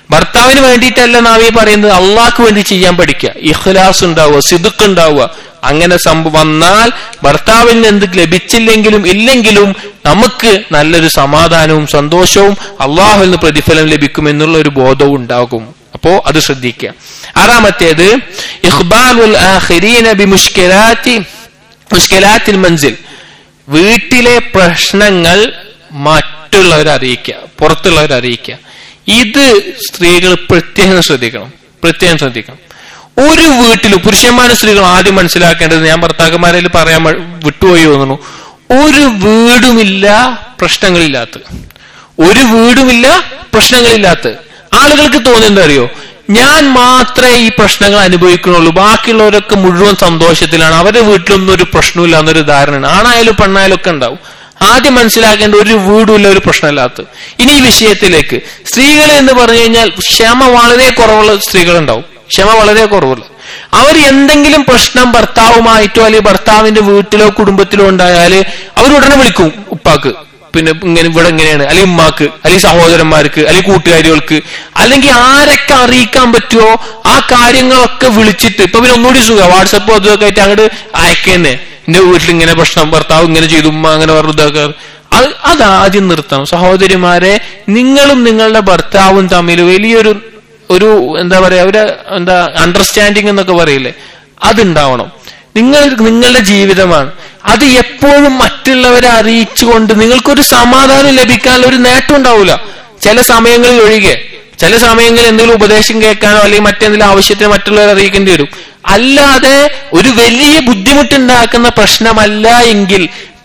ഭർത്താവിന് വേണ്ടിയിട്ടല്ല നാം ഈ പറയുന്നത് അള്ളാഹ്ക്ക് വേണ്ടി ചെയ്യാൻ പഠിക്കുക ഇഖ്ലാസ് ഉണ്ടാവുക സിദുക്ക് ഉണ്ടാവുക അങ്ങനെ സംഭവം വന്നാൽ ഭർത്താവിൽ നിന്ന് എന്ത് ലഭിച്ചില്ലെങ്കിലും ഇല്ലെങ്കിലും നമുക്ക് നല്ലൊരു സമാധാനവും സന്തോഷവും അള്ളാഹുവിൽ നിന്ന് പ്രതിഫലം ലഭിക്കും എന്നുള്ള ഒരു ബോധവും ഉണ്ടാകും അപ്പോ അത് ശ്രദ്ധിക്കുക ആറാമത്തേത് ഇഖ്ബാലുൽ ആഖിരീന ബിമുഷ്കിലാത്തി മുഷ്കിലാത്തിൽ മൻസിൽ വീട്ടിലെ പ്രശ്നങ്ങൾ മറ്റുള്ളവരെ അറിയിക്കുക പുറത്തുള്ളവരെ അറിയിക്കുക ഇത് സ്ത്രീകൾ പ്രത്യേകം ശ്രദ്ധിക്കണം പ്രത്യേകം ശ്രദ്ധിക്കണം ഒരു വീട്ടിലും പുരുഷന്മാരും സ്ത്രീകളും ആദ്യം മനസ്സിലാക്കേണ്ടത് ഞാൻ ഭർത്താക്കന്മാരിൽ പറയാൻ മ- വിട്ടുപോയി തോന്നുന്നു ഒരു വീടുമില്ല പ്രശ്നങ്ങളില്ലാത്ത ഒരു വീടുമില്ല പ്രശ്നങ്ങളില്ലാത്ത ആളുകൾക്ക് തോന്നുന്നത് അറിയോ ഞാൻ മാത്രമേ ഈ പ്രശ്നങ്ങൾ അനുഭവിക്കുന്നുള്ളൂ ബാക്കിയുള്ളവരൊക്കെ മുഴുവൻ സന്തോഷത്തിലാണ് അവരുടെ വീട്ടിലൊന്നും ഒരു പ്രശ്നമില്ല എന്നൊരു ധാരണയാണ് ആണായാലും പെണ്ണായാലും ഒക്കെ ഉണ്ടാവും ആദ്യം മനസ്സിലാക്കേണ്ട ഒരു വീടുമില്ല ഒരു പ്രശ്നമില്ലാത്ത ഇനി ഈ വിഷയത്തിലേക്ക് സ്ത്രീകൾ എന്ന് പറഞ്ഞു കഴിഞ്ഞാൽ ക്ഷമ വളരെ കുറവുള്ള സ്ത്രീകളുണ്ടാവും ക്ഷമ വളരെ കുറവുള്ള അവർ എന്തെങ്കിലും പ്രശ്നം ഭർത്താവുമായിട്ടോ അല്ലെങ്കിൽ ഭർത്താവിന്റെ വീട്ടിലോ കുടുംബത്തിലോ ഉണ്ടായാല് അവർ ഉടനെ വിളിക്കും ഉപ്പാക്ക് പിന്നെ ഇങ്ങനെ ഇവിടെ ഇങ്ങനെയാണ് അല്ലെങ്കിൽ ഉമ്മാക്ക് അല്ലെങ്കിൽ സഹോദരന്മാർക്ക് അല്ലെങ്കിൽ കൂട്ടുകാരികൾക്ക് അല്ലെങ്കിൽ ആരൊക്കെ അറിയിക്കാൻ പറ്റുമോ ആ കാര്യങ്ങളൊക്കെ വിളിച്ചിട്ട് ഇപ്പൊ പിന്നെ ഒന്നുകൂടി സുഖം വാട്സപ്പ് അതൊക്കെ ആയിട്ട് അങ്ങോട്ട് അയക്കുന്നേ എന്റെ വീട്ടിൽ ഇങ്ങനെ പ്രശ്നം ഭർത്താവ് ഇങ്ങനെ ചെയ്തു ഉമ്മ അങ്ങനെ പറഞ്ഞു ഇതൊക്കെ അത് അത് ആദ്യം നിർത്തണം സഹോദരിമാരെ നിങ്ങളും നിങ്ങളുടെ ഭർത്താവും തമ്മിൽ വലിയൊരു ഒരു എന്താ പറയാ ഒരു എന്താ അണ്ടർസ്റ്റാൻഡിങ് എന്നൊക്കെ പറയില്ലേ അതുണ്ടാവണം നിങ്ങൾ നിങ്ങളുടെ ജീവിതമാണ് അത് എപ്പോഴും മറ്റുള്ളവരെ അറിയിച്ചുകൊണ്ട് നിങ്ങൾക്കൊരു സമാധാനം ലഭിക്കാനുള്ള ഒരു നേട്ടം ഉണ്ടാവില്ല ചില സമയങ്ങളിൽ ഒഴികെ ചില സമയങ്ങളിൽ എന്തെങ്കിലും ഉപദേശം കേൾക്കാനോ അല്ലെങ്കിൽ മറ്റെന്തെങ്കിലും ആവശ്യത്തിന് മറ്റുള്ളവരെ അറിയിക്കേണ്ടി വരും അല്ലാതെ ഒരു വലിയ ബുദ്ധിമുട്ടുണ്ടാക്കുന്ന പ്രശ്നമല്ല എങ്കിൽ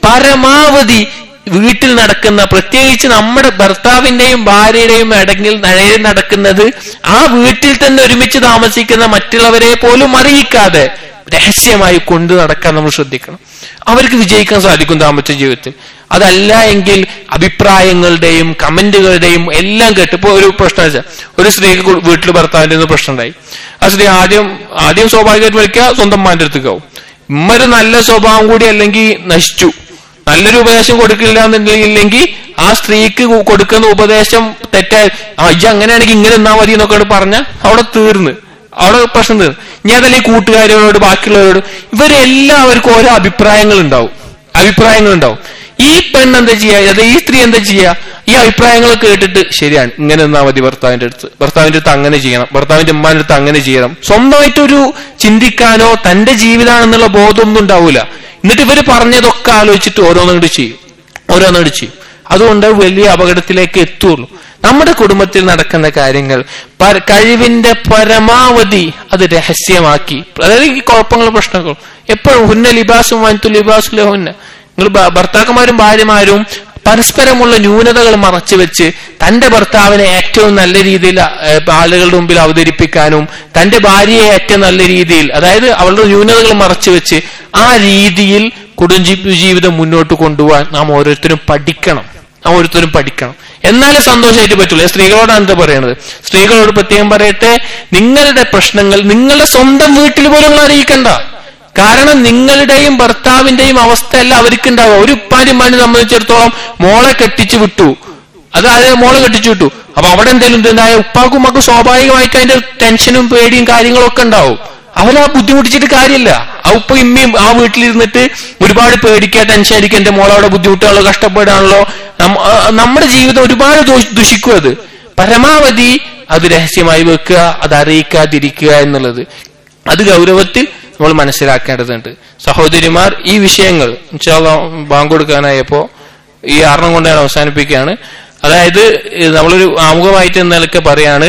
പരമാവധി വീട്ടിൽ നടക്കുന്ന പ്രത്യേകിച്ച് നമ്മുടെ ഭർത്താവിന്റെയും ഭാര്യയുടെയും ഇടങ്ങിൽ നിഴയിൽ നടക്കുന്നത് ആ വീട്ടിൽ തന്നെ ഒരുമിച്ച് താമസിക്കുന്ന മറ്റുള്ളവരെ പോലും അറിയിക്കാതെ രഹസ്യമായി കൊണ്ടു നടക്കാൻ നമ്മൾ ശ്രദ്ധിക്കണം അവർക്ക് വിജയിക്കാൻ സാധിക്കും ദാമ്പത്യ ജീവിതത്തിൽ അതല്ല എങ്കിൽ അഭിപ്രായങ്ങളുടെയും കമന്റുകളുടെയും എല്ലാം കേട്ട് ഇപ്പൊ ഒരു പ്രശ്നം വെച്ചാൽ ഒരു സ്ത്രീക്ക് കു- വീട്ടിൽ ഭർത്താവിന്റെ നിന്ന് പ്രശ്നം ഉണ്ടായി ആ സ്ത്രീ ആദ്യം ആദ്യം സ്വാഭാവികമായിട്ട് വിളിക്കുക സ്വന്തം മാന്റെ അടുത്തേക്ക് ആവും ഉമ്മൊരു നല്ല സ്വഭാവം കൂടി അല്ലെങ്കിൽ നശിച്ചു നല്ലൊരു ഉപദേശം കൊടുക്കില്ല എന്നുണ്ടെങ്കിൽ ആ സ്ത്രീക്ക് കൊ- കൊടുക്കുന്ന ഉപദേശം തെറ്റായി ആ ഇജ്ജ് അങ്ങനെയാണെങ്കിൽ ഇങ്ങനെ നിന്നാ മതി എന്നൊക്കെ പറഞ്ഞ അവിടെ തീർന്ന് അവിടെ പ്രശ്നം തീർന്നു ഇനി അതല്ലേ കൂട്ടുകാരോട് ബാക്കിയുള്ളവരോട് ഇവരെല്ലാവർക്കും ഓരോ അഭിപ്രായങ്ങൾ ഉണ്ടാവും അഭിപ്രായങ്ങൾ ഉണ്ടാവും ഈ പെണ്ണ് എന്താ ചെയ്യുക അതെ ഈ സ്ത്രീ എന്താ ചെയ്യുക ഈ അഭിപ്രായങ്ങൾ കേട്ടിട്ട് ശരിയാണ് ഇങ്ങനെ നിന്നാ മതി ഭർത്താവിന്റെ അടുത്ത് ഭർത്താവിന്റെ അടുത്ത് അങ്ങനെ ചെയ്യണം ഭർത്താവിന്റെ ഉമ്മാന്റെ അടുത്ത് അങ്ങനെ ചെയ്യണം സ്വന്തമായിട്ടൊരു ചിന്തിക്കാനോ തന്റെ ജീവിതമാണെന്നുള്ള ബോധമൊന്നും ഉണ്ടാവൂല എന്നിട്ട് ഇവര് പറഞ്ഞതൊക്കെ ആലോചിച്ചിട്ട് ഓരോന്നോട് ചെയ്യും ഓരോന്നോട് ചെയ്യും അതുകൊണ്ട് വലിയ അപകടത്തിലേക്ക് എത്തുള്ളൂ നമ്മുടെ കുടുംബത്തിൽ നടക്കുന്ന കാര്യങ്ങൾ പര- കഴിവിന്റെ പരമാവധി അത് രഹസ്യമാക്കി അതായത് ഈ കുഴപ്പങ്ങളും പ്രശ്നങ്ങളും എപ്പോഴും ഹുന്ന ലിബാസും വൻതു ലിബാസുല ഹുന്ന നിങ്ങൾ ഭ- ഭർത്താക്കന്മാരും ഭാര്യമാരും പരസ്പരമുള്ള ന്യൂനതകൾ മറച്ചു വെച്ച് തന്റെ ഭർത്താവിനെ ഏറ്റവും നല്ല രീതിയിൽ ഏ, ആളുകളുടെ മുമ്പിൽ അവതരിപ്പിക്കാനും തന്റെ ഭാര്യയെ ഏറ്റവും നല്ല രീതിയിൽ അതായത് അവളുടെ ന്യൂനതകൾ മറച്ചു വെച്ച് ആ രീതിയിൽ കുടുംബ ജീവിതം മുന്നോട്ട് കൊണ്ടുപോകാൻ നാം ഓരോരുത്തരും പഠിക്കണം നാം ഓരോരുത്തരും പഠിക്കണം എന്നാലേ സന്തോഷമായിട്ട് പറ്റുള്ളൂ ഞാൻ സ്ത്രീകളോടാണ് എന്താ പറയുന്നത് സ്ത്രീകളോട് പ്രത്യേകം പറയട്ടെ നിങ്ങളുടെ പ്രശ്നങ്ങൾ നിങ്ങളുടെ സ്വന്തം വീട്ടിൽ പോലും നിങ്ങൾ അറിയിക്കണ്ട കാരണം നിങ്ങളുടെയും ഭർത്താവിന്റെയും അവസ്ഥയല്ല അവർക്കുണ്ടാവുക ഒരു ഉപ്പാനും ഉമ്മാനെ സംബന്ധിച്ചിടത്തോളം മോളെ കെട്ടിച്ചു വിട്ടു അതായത് മോളെ കെട്ടിച്ചു വിട്ടു അപ്പൊ അവിടെ എന്തെങ്കിലും ഇതുണ്ടായ ഉപ്പാക്കും ഉമ്മക്കും സ്വാഭാവികമായിട്ട് അതിന്റെ ടെൻഷനും പേടിയും കാര്യങ്ങളും ഒക്കെ ഉണ്ടാവും അവരാ ബുദ്ധിമുട്ടിച്ചിട്ട് കാര്യമില്ല ആ ഉപ്പ ഇമ്മയും ആ വീട്ടിലിരുന്നിട്ട് ഒരുപാട് പേടിക്കുക ടെൻഷൻ അടിക്കുക എന്റെ മോളവിടെ ബുദ്ധിമുട്ടാണല്ലോ കഷ്ടപ്പെടാണല്ലോ നമ്മ- ആ, നമ്മുടെ ജീവിതം ഒരുപാട് ദോഷ- ദുഷിക്കും അത് പരമാവധി അത് രഹസ്യമായി വെക്കുക അത് അറിയിക്കാതിരിക്കുക എന്നുള്ളത് അത് ഗൗരവത്തിൽ നമ്മൾ മനസ്സിലാക്കേണ്ടതുണ്ട് സഹോദരിമാർ ഈ വിഷയങ്ങൾ ഇൻഷാല്ലാ ബാങ്ക് കൊടുക്കാനായപ്പോ ഈ ആറണം കൊണ്ട് ഞാൻ അവസാനിപ്പിക്കുകയാണ് അതായത് ഇത് നമ്മളൊരു ആമുഖമായിട്ട് എന്ന നിലക്ക് പറയാണ്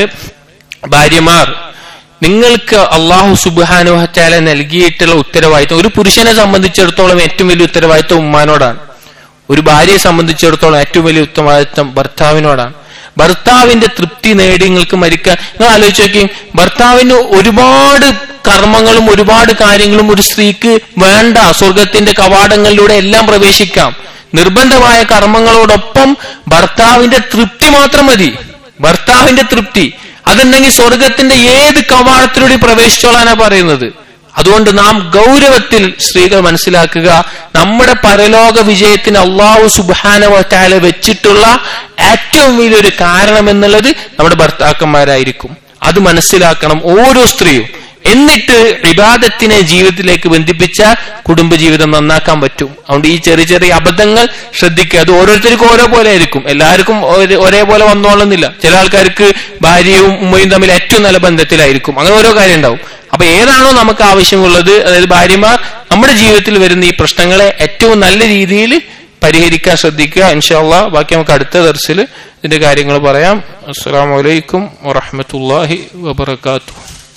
ഭാര്യമാർ നിങ്ങൾക്ക് അള്ളാഹു സുബാനുഹറ്റാല നൽകിയിട്ടുള്ള ഉത്തരവാദിത്വം ഒരു പുരുഷനെ സംബന്ധിച്ചിടത്തോളം ഏറ്റവും വലിയ ഉത്തരവാദിത്വം ഉമ്മാനോടാണ് ഒരു ഭാര്യയെ സംബന്ധിച്ചിടത്തോളം ഏറ്റവും വലിയ ഉത്തരവാദിത്വം ഭർത്താവിനോടാണ് ഭർത്താവിന്റെ തൃപ്തി നേടി നിങ്ങൾക്ക് മരിക്കാൻ നിങ്ങൾ ആലോചിച്ച് നോക്കി ഭർത്താവിന് ഒരുപാട് കർമ്മങ്ങളും ഒരുപാട് കാര്യങ്ങളും ഒരു സ്ത്രീക്ക് വേണ്ട സ്വർഗത്തിന്റെ കവാടങ്ങളിലൂടെ എല്ലാം പ്രവേശിക്കാം നിർബന്ധമായ കർമ്മങ്ങളോടൊപ്പം ഭർത്താവിന്റെ തൃപ്തി മാത്രം മതി ഭർത്താവിന്റെ തൃപ്തി അതുണ്ടെങ്കിൽ സ്വർഗത്തിന്റെ ഏത് കവാടത്തിലൂടെ പ്രവേശിച്ചോളാനാ പറയുന്നത് അതുകൊണ്ട് നാം ഗൗരവത്തിൽ സ്ത്രീകൾ മനസ്സിലാക്കുക നമ്മുടെ പരലോക വിജയത്തിന് അള്ളാഹു സുബാനവറ്റാല വെച്ചിട്ടുള്ള ഏറ്റവും വലിയൊരു കാരണം എന്നുള്ളത് നമ്മുടെ ഭർത്താക്കന്മാരായിരിക്കും അത് മനസ്സിലാക്കണം ഓരോ സ്ത്രീയും എന്നിട്ട് വിവാദത്തിനെ ജീവിതത്തിലേക്ക് ബന്ധിപ്പിച്ച കുടുംബജീവിതം നന്നാക്കാൻ പറ്റും അതുകൊണ്ട് ഈ ചെറിയ ചെറിയ അബദ്ധങ്ങൾ ശ്രദ്ധിക്കുക അത് ഓരോരുത്തർക്കും ഓരോ പോലെ ആയിരിക്കും എല്ലാവർക്കും ഒരേ- ഒരേപോലെ വന്നോളുന്നില്ല ചില ആൾക്കാർക്ക് ഭാര്യയും ഉമ്മയും തമ്മിൽ ഏറ്റവും നല്ല ബന്ധത്തിലായിരിക്കും അങ്ങനെ ഓരോ കാര്യം ഉണ്ടാവും അപ്പൊ ഏതാണോ നമുക്ക് ആവശ്യമുള്ളത് അതായത് ഭാര്യമാർ നമ്മുടെ ജീവിതത്തിൽ വരുന്ന ഈ പ്രശ്നങ്ങളെ ഏറ്റവും നല്ല രീതിയിൽ പരിഹരിക്കാൻ ശ്രദ്ധിക്കുക ഇൻഷാല്ല ബാക്കി നമുക്ക് അടുത്ത ദർശിൽ ഇതിന്റെ കാര്യങ്ങൾ പറയാം അസ്സാം വലൈക്കും വറഹമത്തല്ലാഹി വബർക്കാത്തു